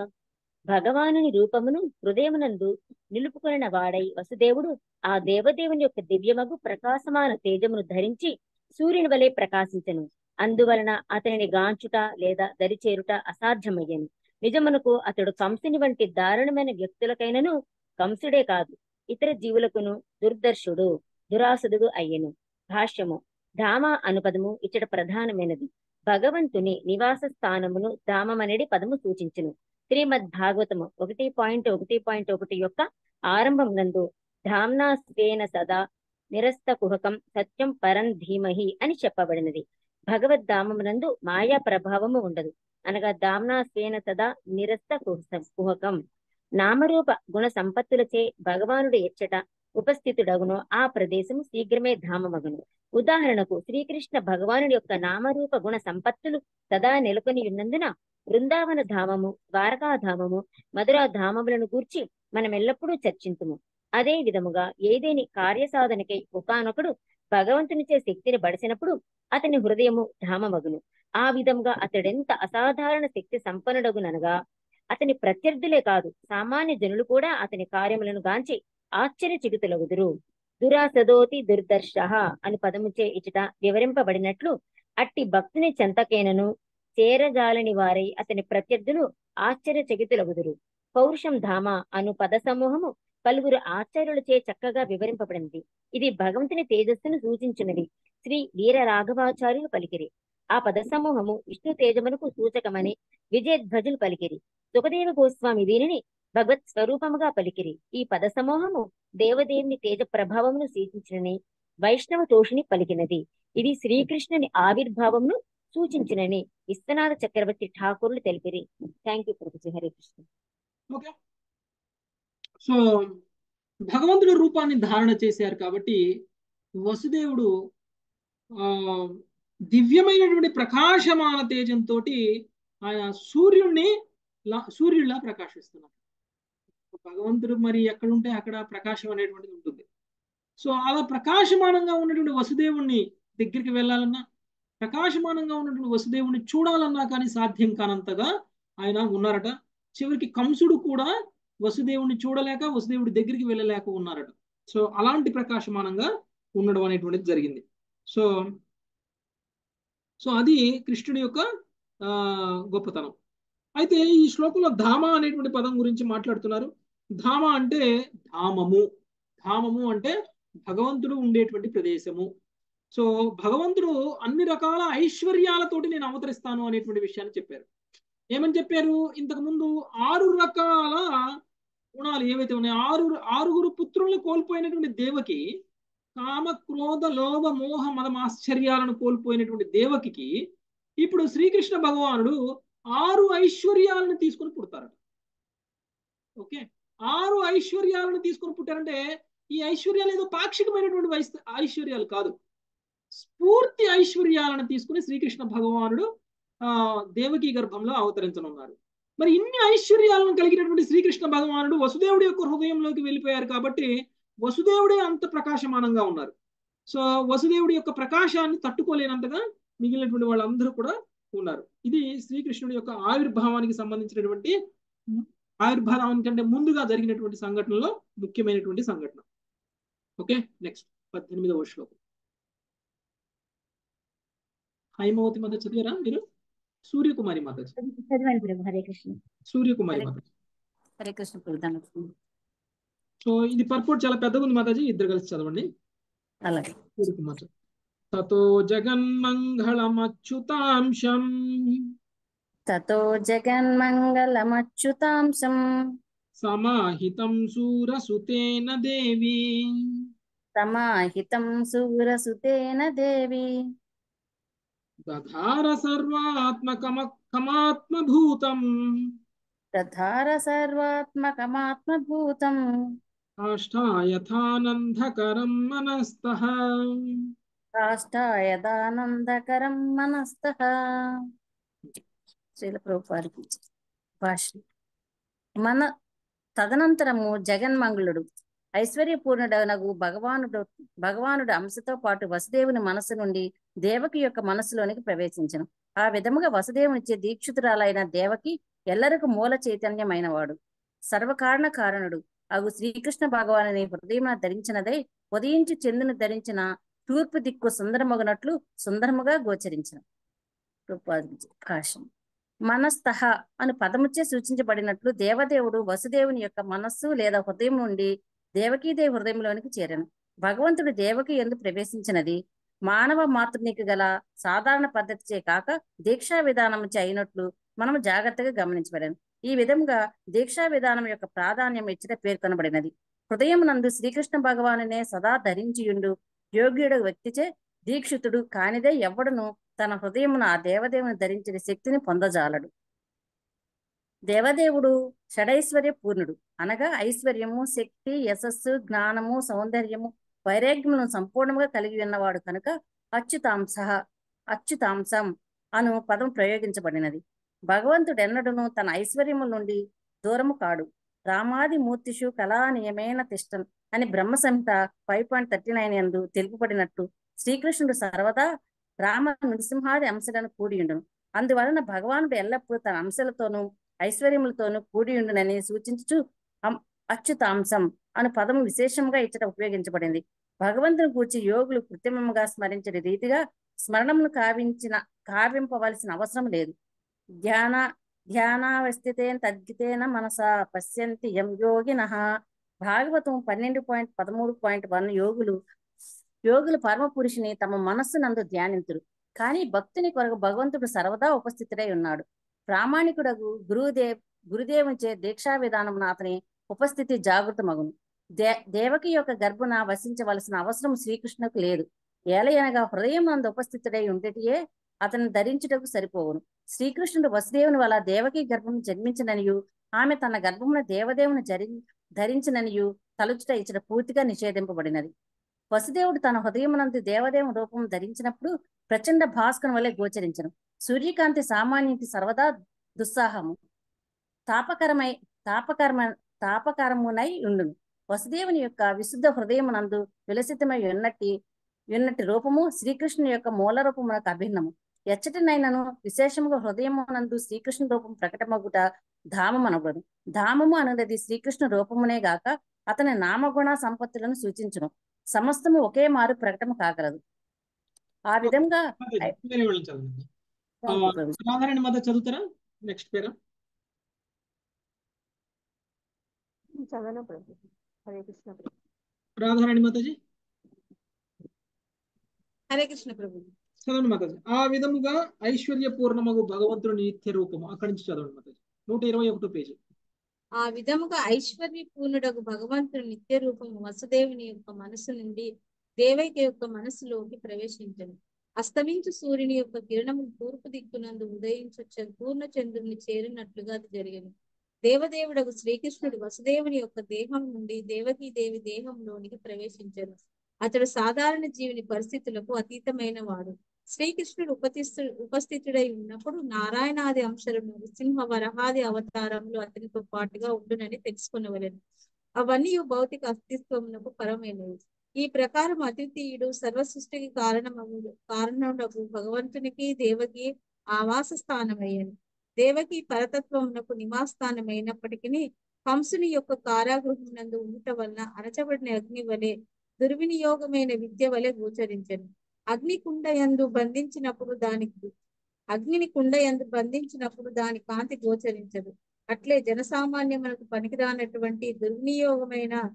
భగవానుని రూపమును హృదయమునందు నిలుపుకొనిన వాడై వసుదేవుడు ఆ దేవదేవుని యొక్క దివ్యమగు ప్రకాశమాన తేజమును ధరించి సూర్యుని వలె ప్రకాశించను అందువలన అతనిని గాంచుట లేదా దరిచేరుట అసాధ్యమయ్యను నిజమునకు అతడు కంసుని వంటి దారుణమైన వ్యక్తులకైనను కంసుడే కాదు ఇతర జీవులకును దుర్దర్శుడు దురాసుడు అయ్యెను భాష్యము ధామ అను పదము ఇచ్చట ప్రధానమైనది భగవంతుని నివాస స్థానమును ధామమనేది పదము సూచించును శ్రీమద్ భాగవతము ఒకటి పాయింట్ ఒకటి పాయింట్ ఒకటి యొక్క ఆరంభం నందు ధామ్నా స్వేన సదా నిరస్త కుహకం సత్యం పరం ధీమహి అని చెప్పబడినది భగవద్ధామమునందు మాయా ప్రభావము ఉండదు అనగా దామ్నా స్వేన సదా నిరస్త కుహసం- కుహకం నామరూప గుణ సంపత్తులచే భగవానుడు ఎచ్చట ఉపస్థితుడగును ఆ ప్రదేశము శీఘ్రమే ధామమగును ఉదాహరణకు శ్రీకృష్ణ భగవానుడి యొక్క నామరూప గుణ సంపత్తులు సదా నెలకొని ఉన్నందున బృందావన ధామము ద్వారకా ధామము మధురా ధామములను గూర్చి మనం ఎల్లప్పుడూ చర్చింతుము అదే విధముగా ఏదేని కార్యసాధనకై ఒకానొకడు భగవంతునిచే శక్తిని బడిసినప్పుడు అతని హృదయము ధామమగును ఆ విధంగా అతడెంత అసాధారణ శక్తి సంపన్నుడగుననగా అతని ప్రత్యర్థులే కాదు సామాన్య జనులు కూడా అతని కార్యములను గాంచి ఆశ్చర్యచిగుతులగుదురు దురాసదోతి దుర్దర్శ అని పదముచే ఇచట వివరింపబడినట్లు అట్టి భక్తుని చెంతకేనను చేరజాలని వారై అతని ప్రత్యర్థులు ఆశ్చర్యచకితులగుదురు పౌరుషం ధామ అను పద సమూహము పలువురు ఆచార్యులచే చక్కగా వివరింపబడినది ఇది భగవంతుని తేజస్సును సూచించినది శ్రీ వీర రాఘవాచార్యులు పలికిరి ఆ పద సమూహము విష్ణు తేజమునకు సూచకమని విజయధ్వజులు పలికిరి సుఖదేవ గోస్వామి దీనిని భగవత్ స్వరూపముగా పలికిరి ఈ పద సమూహము దేవదేవుని తేజ ప్రభావమును సూచించినని వైష్ణవ తోషిని పలికినది ఇది శ్రీకృష్ణుని ఆవిర్భావమును సూచించినని విశ్వనాథ చక్రవర్తి ఠాకూర్లు తెలిపిరి thank you Prabhuji Hare Krishna okay so భగవంతుడి రూపాన్ని ధారణ చేశారు కాబట్టి వసుదేవుడు ఆ దివ్యమైనటువంటి ప్రకాశమాన తేజంతో ఆయన సూర్యుడిని లా- సూర్యుడిలా ప్రకాశిస్తున్నారు భగవంతుడు మరి ఎక్కడుంటే అక్కడ ప్రకాశం అనేటువంటిది ఉంటుంది సో అలా ప్రకాశమానంగా ఉన్నటువంటి వసుదేవుణ్ణి దగ్గరికి వెళ్ళాలన్నా ప్రకాశమానంగా ఉన్నటువంటి వసుదేవుని చూడాలన్నా కానీ సాధ్యం కానంతగా ఆయన ఉన్నారట చివరికి కంసుడు కూడా వసుదేవుని చూడలేక వసుదేవుడి దగ్గరికి వెళ్ళలేక ఉన్నారట సో అలాంటి ప్రకాశమానంగా ఉండడం అనేటువంటిది జరిగింది సో సో అది కృష్ణుడి యొక్క ఆ గొప్పతనం అయితే ఈ శ్లోకంలో ధామ అనేటువంటి పదం గురించి మాట్లాడుతున్నారు ధామ అంటే ధామము ధామము అంటే భగవంతుడు ఉండేటువంటి ప్రదేశము సో భగవంతుడు అన్ని రకాల ఐశ్వర్యాలతోటి నేను అవతరిస్తాను అనేటువంటి విషయాన్ని చెప్పారు ఏమని చెప్పారు ఇంతకు ముందు ఆరు రకాల గుణాలు ఏవైతే ఉన్నాయో ఆరు ఆరుగురు పుత్రుల్ని కోల్పోయినటువంటి దేవకి కామ క్రోధ లోభ మోహ మదం ఆశ్చర్యాలను కోల్పోయినటువంటి దేవకి ఇప్పుడు శ్రీకృష్ణ భగవానుడు ఆరు ఐశ్వర్యాలను తీసుకొని పుడతారట ఓకే ఆరు ఐశ్వర్యాలను తీసుకొని పుట్టారంటే ఈ ఐశ్వర్యాలు ఏదో పాక్షికమైనటువంటి వైస్- ఐశ్వర్యాలు కాదు స్ఫూర్తి ఐశ్వర్యాలను తీసుకుని శ్రీకృష్ణ భగవానుడు ఆ దేవకీ గర్భంలో అవతరించనున్నారు మరి ఇన్ని ఐశ్వర్యాలను కలిగినటువంటి శ్రీకృష్ణ భగవానుడు వసుదేవుడి యొక్క హృదయంలోకి వెళ్ళిపోయారు కాబట్టి వసుదేవుడే అంత ప్రకాశమానంగా ఉన్నారు సో వసుదేవుడి యొక్క ప్రకాశాన్ని తట్టుకోలేనంతగా మిగిలినటువంటి వాళ్ళందరూ కూడా ఉన్నారు ఇది శ్రీకృష్ణుడి యొక్క ఆవిర్భావానికి సంబంధించినటువంటి ఆవిర్భావానికి కంటే ముందుగా జరిగినటువంటి సంఘటనలో ముఖ్యమైనటువంటి సంఘటన ఓకే నెక్స్ట్ పద్దెనిమిదవ శ్లోకం హైమవతి మాత చదివారా మీరు సూర్యకుమారి మాత చదివాను ప్రభు హరే కృష్ణ సూర్యకుమారి హరే మాత హరే కృష్ణ ప్రభు ధన్యవాదాలు. సో ఇది పర్పోర్ట్ చాలా పెద్దగా ఉంది మాతాజీ ఇద్దరు కలిసి చదవండి అలాగే సూర్యకుమార్ చదువు. తతో జగన్మంగళమచ్యుతాంశం తతో జగన్మంగళమచ్యుతాంశం సమాహితం సూరసుతేన దేవి సమాహితం సూరసుతేన దేవి దధార సర్వాత్మకమకమాత్మభూతం దధార సర్వాత్మకమాత్మభూతం కాష్టాయథానందకరం మనస్తః కాష్టాయదానందకరం మనస్తః శ్రీల ప్రభువారికి భాష మన తదనంతరము జగన్మంగళుడు ఐశ్వర్యపూర్ణుడనగు భగవానుడు భగవానుడు అంశతో పాటు వసుదేవుని మనస్సు నుండి దేవకి యొక్క మనస్సులోనికి ప్రవేశించను ఆ విధముగా వసుదేవునిచ్చే దీక్షితురాలైన దేవకి ఎల్లరకు మూల చైతన్యమైనవాడు సర్వకారణ కారణుడు అగు శ్రీకృష్ణ భగవానుని హృదయమున ధరించినదై ఉదయించి చందును ధరించిన తూర్పు దిక్కు సుందరమగునట్లు సుందరముగా గోచరించిన భాషం మనస్తహ అని పదముచ్చే సూచించబడినట్లు దేవదేవుడు వసుదేవుని యొక్క మనస్సు లేదా హృదయం నుండి దేవకీదేవి హృదయంలోనికి చేరను భగవంతుడు దేవకి ఎందు ప్రవేశించినది మానవ మాతృనికి గల సాధారణ పద్ధతిచే కాక దీక్షా విధానముచే అయినట్లు మనము జాగ్రత్తగా గమనించబడను ఈ విధంగా దీక్షా విధానం యొక్క ప్రాధాన్యం ఇచ్చట పేర్కొనబడినది హృదయం నందు శ్రీకృష్ణ భగవానునే సదా ధరించియుండు యోగ్యుడు వ్యక్తిచే దీక్షితుడు కానిదే ఎవ్వడును తన హృదయమున ఆ దేవదేవుని ధరించిన శక్తిని పొందజాలడు దేవదేవుడు షడైశ్వర్య పూర్ణుడు అనగా ఐశ్వర్యము శక్తి యశస్సు జ్ఞానము సౌందర్యము వైరాగ్యములను సంపూర్ణంగా కలిగి ఉన్నవాడు కనుక అచ్యుతాంశ అచ్యుతాంశం అను పదం ప్రయోగించబడినది భగవంతుడు ఎన్నడును తన ఐశ్వర్యముల నుండి దూరము కాడు రామాది మూర్తిషు కళానియమైన తిష్టం అని Brahma Samhita five point thirty nine ఎందు తెలుపబడినట్టు శ్రీకృష్ణుడు సర్వదా రామ నృసింహాది అంశాలను కూడి ఉండును అందువలన భగవానుడు ఎల్లప్పుడూ తన అంశాలతోనూ ఐశ్వర్యములతోనూ కూడి ఉండునని సూచించుచు అం- అచ్యుతాంశం అను పదము విశేషంగా ఇచ్చట ఉపయోగించబడింది భగవంతుని కూర్చి యోగులు కృత్రిమంగా స్మరించిన రీతిగా స్మరణమును కావించిన కావింపవలసిన అవసరం లేదు ధ్యాన ధ్యానావస్థితేన తద్గితేన మనసా పశ్యంతి యం యోగినః భాగవతం పన్నెండు పాయింట్ పదమూడు పాయింట్ వన్ యోగులు యోగులు పరమ పురుషుని తమ మనస్సు నందు ధ్యానింతురు కానీ భక్తుని కొరకు భగవంతుడు సర్వదా ఉపస్థితుడై ఉన్నాడు ప్రామాణికుడగు గురుదేవ్ గురుదేవునిచే దీక్షా విధానమున అతని ఉపస్థితి జాగృతమగును దే దేవకి యొక్క గర్భున వసించవలసిన అవసరం శ్రీకృష్ణుకు లేదు ఏలయనగా హృదయం నందు ఉపస్థితుడై ఉండేటియే అతను ధరించుటకు సరిపోవును శ్రీకృష్ణుడు వసుదేవుని వల్ల దేవకి గర్భం జన్మించిననియు ఆమె తన గర్భమున దేవదేవుని జరి ధరించిననియు తలుచుట ఇచ్చట పూర్తిగా నిషేధింపబడినది వసుదేవుడు తన హృదయమునందు దేవదేవుని రూపం ధరించినప్పుడు ప్రచండ భాస్కరం వలె గోచరించను సూర్యకాంతి సామాన్యునికి సర్వదా దుస్సాహము తాపకరమై తాపకరమ తాపకరమునై ఉండును వసుదేవుని యొక్క విశుద్ధ హృదయమునందు విలసితమై ఉన్నట్టి ఉన్నట్టి రూపము శ్రీకృష్ణుని యొక్క మూల రూపమునకు అభిన్నము ఎచ్చటినైనను విశేషముగా హృదయమునందు శ్రీకృష్ణ రూపం ప్రకటమగుట ధామమనబడు ధామము అనున్నది శ్రీకృష్ణ రూపమునే గాక అతని నామగుణ సంపత్తులను సూచించును సమస్తము ఒకే మారు ప్రకటన కాగలదు ఆ విధంగా మాతాజీ, వేరే వాళ్ళని చదవండి ఆ, రాధారాణి మాత చదువుతారా నెక్స్ట్ పేరు చదవను ప్రభు హరే కృష్ణ ప్రభు రాధారాణి మాతాజీ హరే కృష్ణ ప్రభు చదవండి మాతాజీ ఆ విధముగా ఐశ్వర్య పూర్ణమగు భగవంతుని నిత్య రూపము అక్కడి నుంచి చదవండి మాతాజీ నూట ఇరవై ఒకటో పేజీ ఆ విధముగా ఐశ్వర్య పూర్ణుడకు భగవంతుని నిత్య రూపము వసుదేవుని యొక్క మనసు నుండి దేవైక యొక్క మనసులోకి ప్రవేశించను అస్తమించు సూర్యుని యొక్క కిరణములు తూర్పు దిక్కునందు ఉదయించొచ్చ పూర్ణ చంద్రుని చేరినట్లుగా అది జరిగింది దేవదేవుడకు శ్రీకృష్ణుడు వసుదేవుని యొక్క దేహం నుండి దేవకీ దేవి దేహంలోనికి ప్రవేశించను అతడు సాధారణ జీవుని పరిస్థితులకు అతీతమైన వాడు శ్రీకృష్ణుడు ఉపతిస్తు ఉపస్థితుడై ఉన్నప్పుడు నారాయణాది అంశాలను నృసింహ వరహాది అవతారంలో అతనితో పాటుగా ఉండునని తెలుసుకునవలెను అవన్నీ భౌతిక అస్తిత్వమునకు పరమైనవి ఈ ప్రకారం అద్వితీయుడు సర్వ సృష్టికి కారణమగు కారణమునకు భగవంతునికి దేవకి ఆవాస స్థానమయ్యను దేవకి పరతత్వమునకు నివాసస్థానమైనప్పటికీ కంసుని యొక్క కారాగృహమునందు ఉండుట వలన అణచబడిన అగ్ని వలె దుర్వినియోగమైన విద్య వలె గోచరించను అగ్ని కుండ యందు బంధించినప్పుడు దానికి అగ్నిని కుండ యందు బంధించినప్పుడు దాని కాంతి గోచరించదు అట్లే జనసామాన్యమునకు పనికిరానటువంటి దుర్వినియోగమైన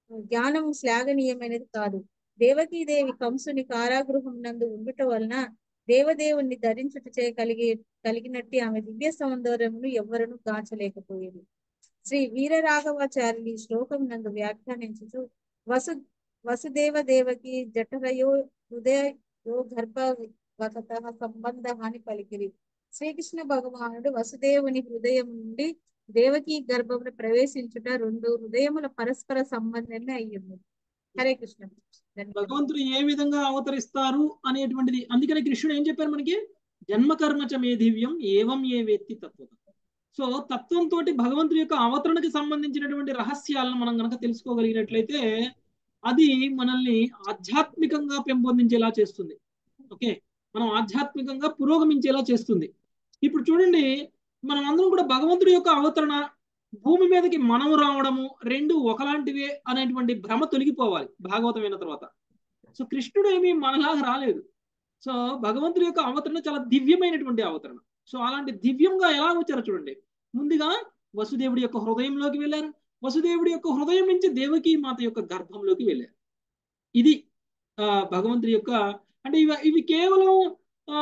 జ్ఞానము శ్లాఘనీయమైనది కాదు దేవకీదేవి కంసుని కారాగృహం నందు ఉండుట వలన దేవదేవుణ్ణి ధరించుట చే కలిగి కలిగినట్టి ఆమె దివ్య సౌందర్యమును ఎవ్వరను గాంచలేకపోయేది శ్రీ వీరరాఘవాచార్యులు ఈ శ్లోకం నందు వ్యాఖ్యానించుచు వసు వసుదేవ దేవకి జఠరయో హృదయో గర్భవత సంబంధ అని పలికిరి శ్రీకృష్ణ భగవానుడు వసుదేవుని హృదయం నుండి దేవకి గర్భమును ప్రవేశించుట రెండు హృదయముల పరస్పర సంబంధమే అయ్యింది హరే కృష్ణ ధన్యవాదాలు. భగవంతుడు ఏ విధంగా అవతరిస్తారు అనేటువంటిది అందుకనే కృష్ణుడు ఏం చెప్పారు మనకి జన్మకర్మచ మే దివ్యం ఏవం ఏ వేత్తి తత్వం సో తత్వంతో భగవంతుడి యొక్క అవతరణకి సంబంధించినటువంటి రహస్యాలను మనం గనక తెలుసుకోగలిగినట్లయితే అది మనల్ని ఆధ్యాత్మికంగా పెంపొందించేలా చేస్తుంది ఓకే మనం ఆధ్యాత్మికంగా పురోగమించేలా చేస్తుంది ఇప్పుడు చూడండి మనం అందరం కూడా భగవంతుడి యొక్క అవతరణ భూమి మీదకి మనం రావడము రెండు ఒకలాంటివే అనేటువంటి భ్రమ తొలగిపోవాలి భాగవతం అయిన తర్వాత సో కృష్ణుడు ఏమీ మనలాగా రాలేదు సో భగవంతుడి యొక్క అవతరణ చాలా దివ్యమైనటువంటి అవతరణ సో అలాంటి దివ్యంగా ఎలా వచ్చారో చూడండి ముందుగా వసుదేవుడి యొక్క హృదయంలోకి వెళ్ళారు వసుదేవుడి యొక్క హృదయం నుంచి దేవకీ మాత యొక్క గర్భంలోకి వెళ్ళారు ఇది ఆ భగవంతుడి యొక్క అంటే ఇవి ఇవి కేవలం ఆ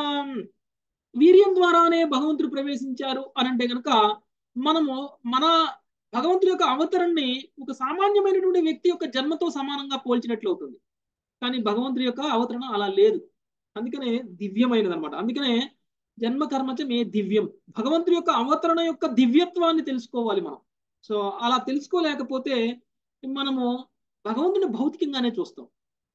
వీర్యం ద్వారానే భగవంతుడు ప్రవేశించారు అని అంటే కనుక మనము మన భగవంతుడి యొక్క అవతరణని ఒక సామాన్యమైనటువంటి వ్యక్తి యొక్క జన్మతో సమానంగా పోల్చినట్లు అవుతుంది కానీ భగవంతుడి యొక్క అవతరణ అలా లేదు అందుకనే దివ్యమైనది అనమాట అందుకనే జన్మ కర్మచ మే దివ్యం భగవంతుడి యొక్క అవతరణ యొక్క దివ్యత్వాన్ని తెలుసుకోవాలి మనం సో అలా తెలుసుకోలేకపోతే మనము భగవంతుని భౌతికంగానే చూస్తాం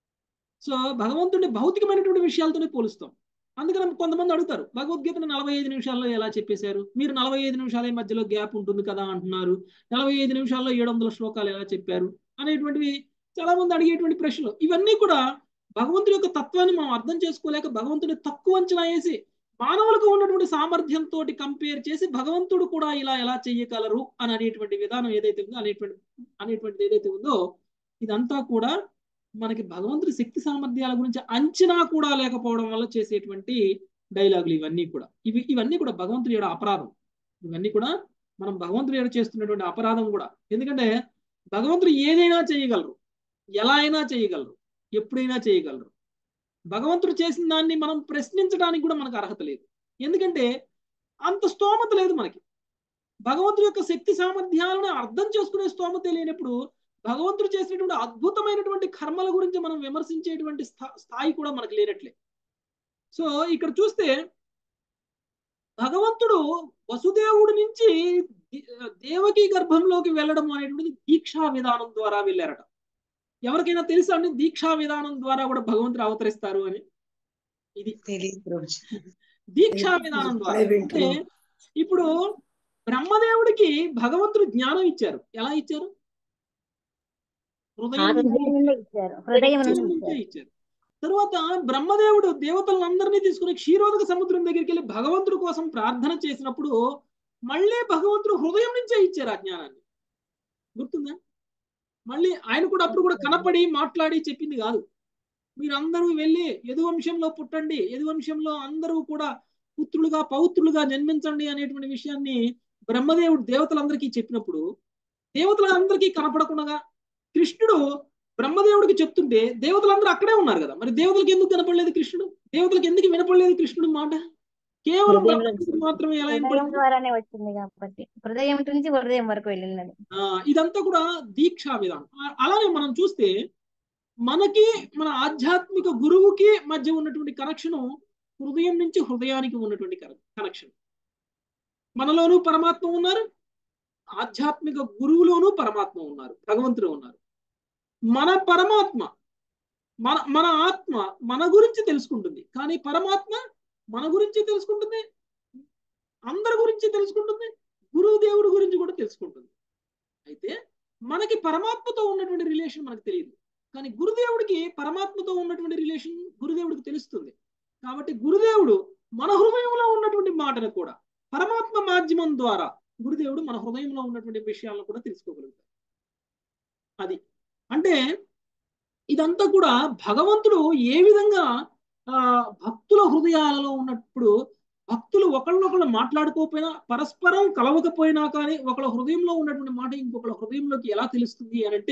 సో భగవంతుడిని భౌతికమైనటువంటి విషయాలతోనే పోలుస్తాం అందుకని కొంతమంది అడుగుతారు భగవద్గీతను నలభై ఐదు నిమిషాల్లో ఎలా చెప్పేశారు మీరు నలభై ఐదు నిమిషాల మధ్యలో గ్యాప్ ఉంటుంది కదా అంటున్నారు నలభై ఐదు నిమిషాల్లో ఏడు వందల శ్లోకాలు ఎలా చెప్పారు అనేటువంటివి చాలా మంది అడిగేటువంటి ప్రశ్నలు ఇవన్నీ కూడా భగవంతుడి యొక్క తత్వాన్ని మనం అర్థం చేసుకోలేక భగవంతుని తక్కువ అంచనా వేసి మానవులకు ఉన్నటువంటి సామర్థ్యంతో కంపేర్ చేసి భగవంతుడు కూడా ఇలా ఎలా చెయ్యగలరు అని అనేటువంటి విధానం ఏదైతే ఉందో అనేటువంటి అనేటువంటిది ఏదైతే ఉందో ఇదంతా కూడా మనకి భగవంతుడి శక్తి సామర్థ్యాల గురించి అంచనా కూడా లేకపోవడం వల్ల చేసేటువంటి డైలాగులు ఇవన్నీ కూడా ఇవి ఇవన్నీ కూడా భగవంతుడి యొక్క అపరాధం ఇవన్నీ కూడా మనం భగవంతుడి యొక్క చేస్తున్నటువంటి అపరాధం కూడా ఎందుకంటే భగవంతుడు ఏదైనా చేయగలరు ఎలా అయినా చేయగలరు ఎప్పుడైనా చేయగలరు భగవంతుడు చేసిన దాన్ని మనం ప్రశ్నించడానికి కూడా మనకు అర్హత లేదు ఎందుకంటే అంత స్తోమత లేదు మనకి భగవంతుడి యొక్క శక్తి సామర్థ్యాలను అర్థం చేసుకునే స్తోమత లేనప్పుడు భగవంతుడు చేసినటువంటి అద్భుతమైనటువంటి కర్మల గురించి మనం విమర్శించేటువంటి స్థాయి కూడా మనకు లేనట్లే సో ఇక్కడ చూస్తే భగవంతుడు వసుదేవుడి నుంచి దేవకి గర్భంలోకి వెళ్ళడం అనేటువంటిది దీక్షా విధానం ద్వారా వెళ్ళారట ఎవరికైనా తెలుసా అండి దీక్షా విధానం ద్వారా కూడా భగవంతుడు అవతరిస్తారు అని ఇది దీక్షా విధానం ద్వారా అంటే ఇప్పుడు బ్రహ్మదేవుడికి భగవంతుడు జ్ఞానం ఇచ్చారు ఎలా ఇచ్చారు హృదయం ఇచ్చారు తర్వాత బ్రహ్మదేవుడు దేవతలందరినీ తీసుకుని క్షీరోదక సముద్రం దగ్గరికి వెళ్ళి భగవంతుడి కోసం ప్రార్థన చేసినప్పుడు మళ్ళీ భగవంతుడు హృదయం నుంచే ఇచ్చారు ఆ జ్ఞానాన్ని గుర్తుందా మళ్ళీ ఆయన కూడా అప్పుడు కూడా కనపడి మాట్లాడి చెప్పింది కాదు మీరందరూ వెళ్ళి యదువంశంలో పుట్టండి యదువంశంలో అందరూ కూడా పుత్రులుగా పౌత్రులుగా జన్మించండి అనేటువంటి విషయాన్ని బ్రహ్మదేవుడు దేవతలందరికీ చెప్పినప్పుడు దేవతలందరికీ కనపడకుండా కృష్ణుడు బ్రహ్మదేవుడికి చెప్తుంటే దేవతలందరూ అక్కడే ఉన్నారు కదా మరి దేవతలకు ఎందుకు కనపడలేదు కృష్ణుడు దేవతలకు ఎందుకు వినపడలేదు కృష్ణుడు మాట కేవలం మాత్రమే ఎలా ద్వారానే వచ్చింది కాబట్టి హృదయం నుంచి హృదయం వరకు వెళ్ళినది ఇదంతా కూడా దీక్షా విధానం అలానే మనం చూస్తే మనకి మన ఆధ్యాత్మిక గురువుకి మధ్య ఉన్నటువంటి కనెక్షన్ హృదయం నుంచి హృదయానికి ఉన్నటువంటి కనెక్షన్ మనలోనూ పరమాత్మ ఉన్నారు ఆధ్యాత్మిక గురువులోనూ పరమాత్మ ఉన్నారు భగవంతుడు ఉన్నారు మన పరమాత్మ మన మన ఆత్మ మన గురించి తెలుసుకుంటుంది కానీ పరమాత్మ మన గురించి తెలుసుకుంటుంది అందరి గురించి తెలుసుకుంటుంది గురువు దేవుడి గురించి కూడా తెలుసుకుంటుంది అయితే మనకి పరమాత్మతో ఉన్నటువంటి రిలేషన్ మనకు తెలియదు కానీ గురుదేవుడికి పరమాత్మతో ఉన్నటువంటి రిలేషన్ గురుదేవుడికి తెలుస్తుంది కాబట్టి గురుదేవుడు మన హృదయంలో ఉన్నటువంటి మాటను కూడా పరమాత్మ మాధ్యమం ద్వారా గురుదేవుడు మన హృదయంలో ఉన్నటువంటి విషయాలను కూడా తెలుసుకోగలుగుతాడు అది అంటే ఇదంతా కూడా భగవంతుడు ఏ విధంగా ఆ భక్తుల హృదయాలలో ఉన్నప్పుడు భక్తులు ఒకళ్ళొకళ్ళు మాట్లాడుకోకపోయినా పరస్పరం కలవకపోయినా కానీ ఒకళ్ళ హృదయంలో ఉన్నటువంటి మాట ఇంకొకళ్ళ హృదయంలోకి ఎలా తెలుస్తుంది అని అంటే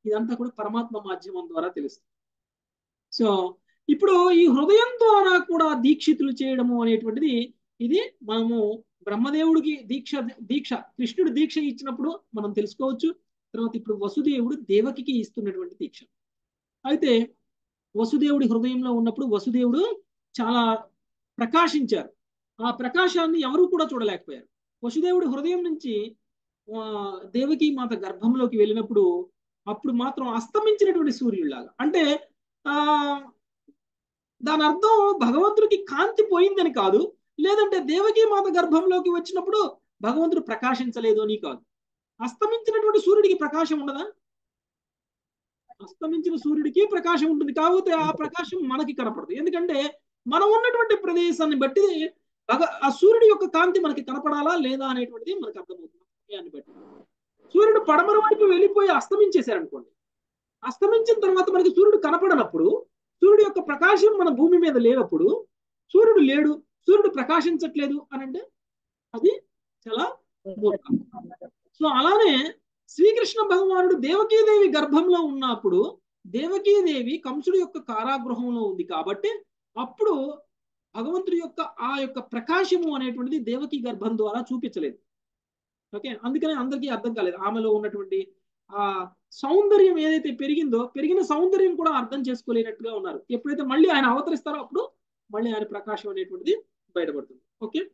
ఇదంతా కూడా పరమాత్మ మాధ్యమం ద్వారా తెలుస్తుంది సో ఇప్పుడు ఈ హృదయం ద్వారా కూడా దీక్షితులు చేయడము అనేటువంటిది ఇది మనము బ్రహ్మదేవుడికి దీక్ష దీక్ష కృష్ణుడు దీక్ష ఇచ్చినప్పుడు మనం తెలుసుకోవచ్చు తర్వాత ఇప్పుడు వసుదేవుడు దేవకికి ఇస్తున్నటువంటి దీక్ష అయితే వసుదేవుడి హృదయంలో ఉన్నప్పుడు వసుదేవుడు చాలా ప్రకాశించారు ఆ ప్రకాశాన్ని ఎవరు కూడా చూడలేకపోయారు వసుదేవుడి హృదయం నుంచి దేవకి మాత గర్భంలోకి వెళ్ళినప్పుడు అప్పుడు మాత్రం అస్తమించినటువంటి సూర్యుడిలాగా అంటే ఆ దాని అర్థం భగవంతుడికి కాంతి పోయిందని కాదు లేదంటే దేవకి మాత గర్భంలోకి వచ్చినప్పుడు భగవంతుడు ప్రకాశించలేదు అని కాదు అస్తమించినటువంటి సూర్యుడికి ప్రకాశం ఉండదా అస్తమించిన సూర్యుడికి ప్రకాశం ఉంటుంది కాకపోతే ఆ ప్రకాశం మనకి కనపడదు ఎందుకంటే మనం ఉన్నటువంటి ప్రదేశాన్ని బట్టి భగ ఆ సూర్యుడి యొక్క కాంతి మనకి కనపడాలా లేదా అనేటువంటిది మనకు అర్థమవుతుంది సమయాన్ని బట్టి సూర్యుడు పడమర వైపు వెళ్ళిపోయి అస్తమించేశారనుకోండి అస్తమించిన తర్వాత మనకి సూర్యుడు కనపడనప్పుడు సూర్యుడు యొక్క ప్రకాశం మన భూమి మీద లేనప్పుడు సూర్యుడు లేడు సూర్యుడు ప్రకాశించట్లేదు అని అంటే అది చాలా మూర్ఖం సో అలానే శ్రీకృష్ణ భగవానుడు దేవకీదేవి గర్భంలో ఉన్నప్పుడు దేవకీదేవి కంసుడు యొక్క కారాగృహంలో ఉంది కాబట్టి అప్పుడు భగవంతుడి యొక్క ఆ యొక్క ప్రకాశము అనేటువంటిది దేవకీ గర్భం ద్వారా చూపించలేదు ఓకే అందుకనే అందరికీ అర్థం కాలేదు ఆమెలో ఉన్నటువంటి ఆ సౌందర్యం ఏదైతే పెరిగిందో పెరిగిన సౌందర్యం కూడా అర్థం చేసుకోలేనట్టుగా ఉన్నారు ఎప్పుడైతే మళ్ళీ ఆయన అవతరిస్తారో అప్పుడు మళ్ళీ ఆయన ప్రకాశం అనేటువంటిది బయటపడుతుంది ఓకే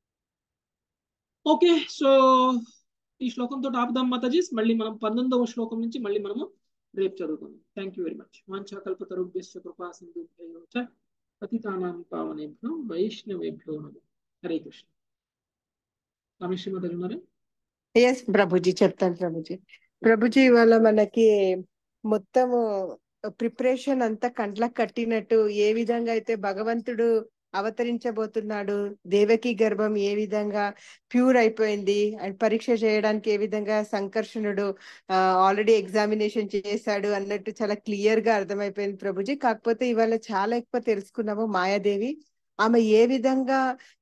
ఓకే సో ఈ శ్లోకంతో ఆపుదాం మాతాజీస్ మళ్ళీ మనం పంతొమ్మిదవ శ్లోకం నుంచి మళ్ళీ మనము రేపు చదువుకుందాం థ్యాంక్ యూ వెరీ మచ్ వాంఛాకల్పతరుభ్యశ్చ కృపా సింధుభ్యో చ పతితానాం పావనేభ్యో వైష్ణవేభ్యో నమో హరే కృష్ణ రమేష్ మాతాజీ ఉన్నారా ఎస్ ప్రభుజీ చెప్తాను ప్రభుజీ ప్రభుజీ ఇవాళ మనకి మొత్తము ప్రిపరేషన్ అంతా కండ్లకు కట్టినట్టు ఏ విధంగా అయితే భగవంతుడు అవతరించబోతున్నాడు దేవకి గర్భం ఏ విధంగా ప్యూర్ అయిపోయింది అండ్ పరీక్ష చేయడానికి ఏ విధంగా సంకర్షణుడు ఆల్రెడీ ఎగ్జామినేషన్ చేశాడు అన్నట్టు చాలా క్లియర్ గా అర్థమైపోయింది ప్రభుజీ కాకపోతే ఇవాళ చాలా ఎక్కువ తెలుసుకున్నాము మాయాదేవి ఆమె ఏ విధంగా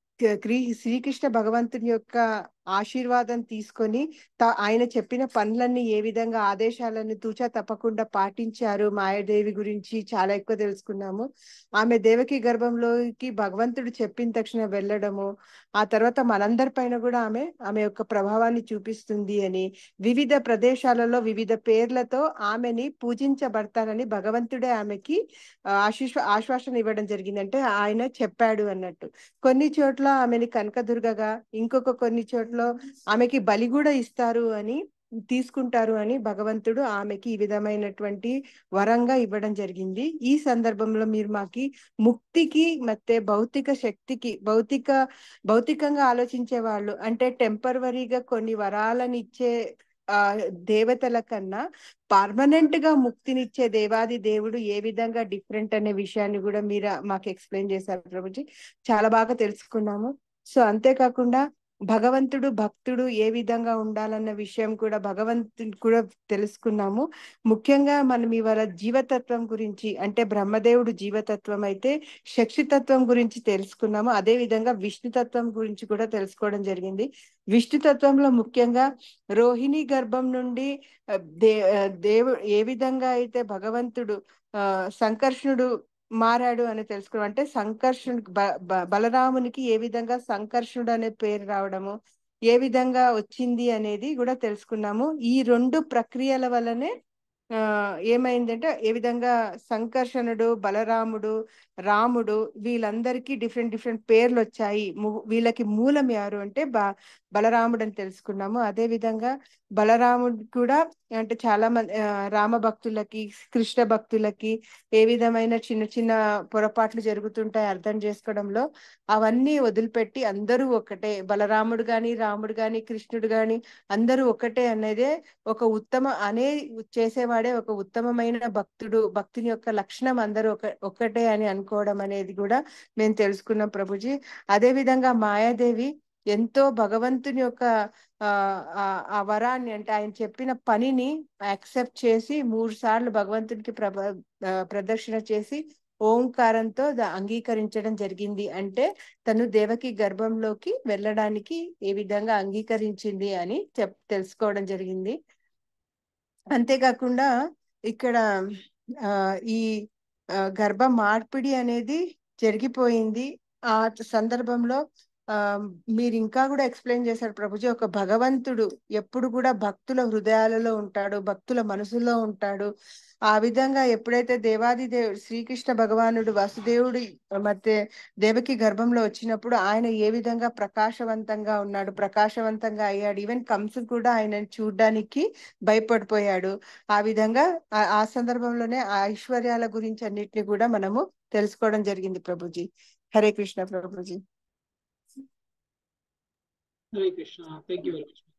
శ్రీకృష్ణ భగవంతుని యొక్క ఆశీర్వాదం తీసుకొని ఆయన చెప్పిన పనులన్నీ ఏ విధంగా ఆదేశాలను తూచా తప్పకుండా పాటించారు మాయాదేవి గురించి చాలా ఎక్కువ తెలుసుకున్నాము ఆమె దేవకి గర్భంలోకి భగవంతుడు చెప్పిన తక్షణ వెళ్ళడము ఆ తర్వాత మనందరి పైన కూడా ఆమె ఆమె యొక్క ప్రభావాన్ని చూపిస్తుంది అని వివిధ ప్రదేశాలలో వివిధ పేర్లతో ఆమెని పూజించబడతారని భగవంతుడే ఆమెకి ఆశీష్ ఆశ్వాసన ఇవ్వడం జరిగింది అంటే ఆయన చెప్పాడు అన్నట్టు కొన్ని చోట్ల ఆమెని కనకదుర్గగా ఇంకొక కొన్ని చోట్ల ఆమెకి బలి కూడా ఇస్తారు అని తీసుకుంటారు అని భగవంతుడు ఆమెకి ఈ విధమైనటువంటి వరంగా ఇవ్వడం జరిగింది ఈ సందర్భంలో మీరు మాకి ముక్తికి ಮತ್ತೆ భౌతిక శక్తికి భౌతిక భౌతికంగా ఆలోచించే వాళ్ళు అంటే టెంపరవరీగా కొన్ని వరాలను ఇచ్చే ఆ దేవతల కన్నా పర్మనెంట్ గా ముక్తినిచ్చే దేవాది దేవుడు ఏ విధంగా డిఫరెంట్ అనే విషయాన్ని కూడా మీరు మాకు ఎక్స్ప్లెయిన్ చేశారు ప్రభుజీ చాలా బాగా తెలుసుకున్నాము సో అంతేకాకుండా భగవంతుడు భక్తుడు ఏ విధంగా ఉండాలన్న విషయం కూడా భగవంతుడు కూడా తెలుసుకున్నాము ముఖ్యంగా మనం ఇవాళ జీవతత్వం గురించి అంటే బ్రహ్మదేవుడు జీవతత్వం అయితే శక్తితత్వం గురించి తెలుసుకున్నాము అదే విధంగా విష్ణుతత్వం గురించి కూడా తెలుసుకోవడం జరిగింది విష్ణుతత్వంలో ముఖ్యంగా రోహిణి గర్భం నుండి దే దేవు ఏ విధంగా అయితే భగవంతుడు ఆ సంకర్షణుడు మారాడు అని తెలుసుకున్నాం అంటే సంకర్షణుడు బలరామునికి ఏ విధంగా సంకర్షణుడు అనే పేరు రావడము ఏ విధంగా వచ్చింది అనేది కూడా తెలుసుకున్నాము ఈ రెండు ప్రక్రియల వల్లనే ఆ ఏమైందంటే ఏ విధంగా సంకర్షణుడు బలరాముడు రాముడు వీళ్ళందరికీ డిఫరెంట్ డిఫరెంట్ పేర్లు వచ్చాయి వీళ్ళకి మూలం ఎవరు అంటే బ బలరాముడు అని తెలుసుకున్నాము అదే విధంగా బలరాముడు కూడా అంటే చాలా మంది రామ భక్తులకి కృష్ణ భక్తులకి ఏ విధమైన చిన్న చిన్న పొరపాట్లు జరుగుతుంటాయి అర్థం చేసుకోవడంలో అవన్నీ వదిలిపెట్టి అందరూ ఒకటే బలరాముడు గాని రాముడు గాని కృష్ణుడు గాని అందరూ ఒకటే అనేదే ఒక ఉత్తమ అనే చేసేవాడే ఒక ఉత్తమమైన భక్తుడు భక్తుని యొక్క లక్షణం అందరూ ఒక ఒకటే అని అనుకోవడం అనేది కూడా మేము తెలుసుకున్నాం ప్రభుజీ అదే విధంగా మాయాదేవి ఎంతో భగవంతుని యొక్క ఆ వరాన్ని అంటే ఆయన చెప్పిన పనిని యాక్సెప్ట్ చేసి మూడు సార్లు భగవంతునికి ప్రభ ప్రదర్శన చేసి ఓంకారంతో అంగీకరించడం జరిగింది అంటే తను దేవకి గర్భంలోకి వెళ్ళడానికి ఏ విధంగా అంగీకరించింది అని చెప్ తెలుసుకోవడం జరిగింది అంతేకాకుండా ఇక్కడ ఆ ఈ ఆ, గర్భ మార్పిడి అనేది జరిగిపోయింది ఆ సందర్భంలో ఆ మీరు ఇంకా కూడా ఎక్స్ప్లెయిన్ చేశారు ప్రభుజీ ఒక భగవంతుడు ఎప్పుడు కూడా భక్తుల హృదయాలలో ఉంటాడు భక్తుల మనసులో ఉంటాడు ఆ విధంగా ఎప్పుడైతే దేవాది దేవుడు శ్రీకృష్ణ భగవానుడు వసుదేవుడి ಮತ್ತೆ దేవకి గర్భంలో వచ్చినప్పుడు ఆయన ఏ విధంగా ప్రకాశవంతంగా ఉన్నాడు ప్రకాశవంతంగా అయ్యాడు ఈవెన్ కంసు కూడా ఆయన చూడడానికి భయపడిపోయాడు ఆ విధంగా ఆ ఆ సందర్భంలోనే ఆ ఐశ్వర్యాల గురించి అన్నిటిని కూడా మనము తెలుసుకోవడం జరిగింది ప్రభుజీ Hare Krishna Prabhuji Hare Krishna thank you very much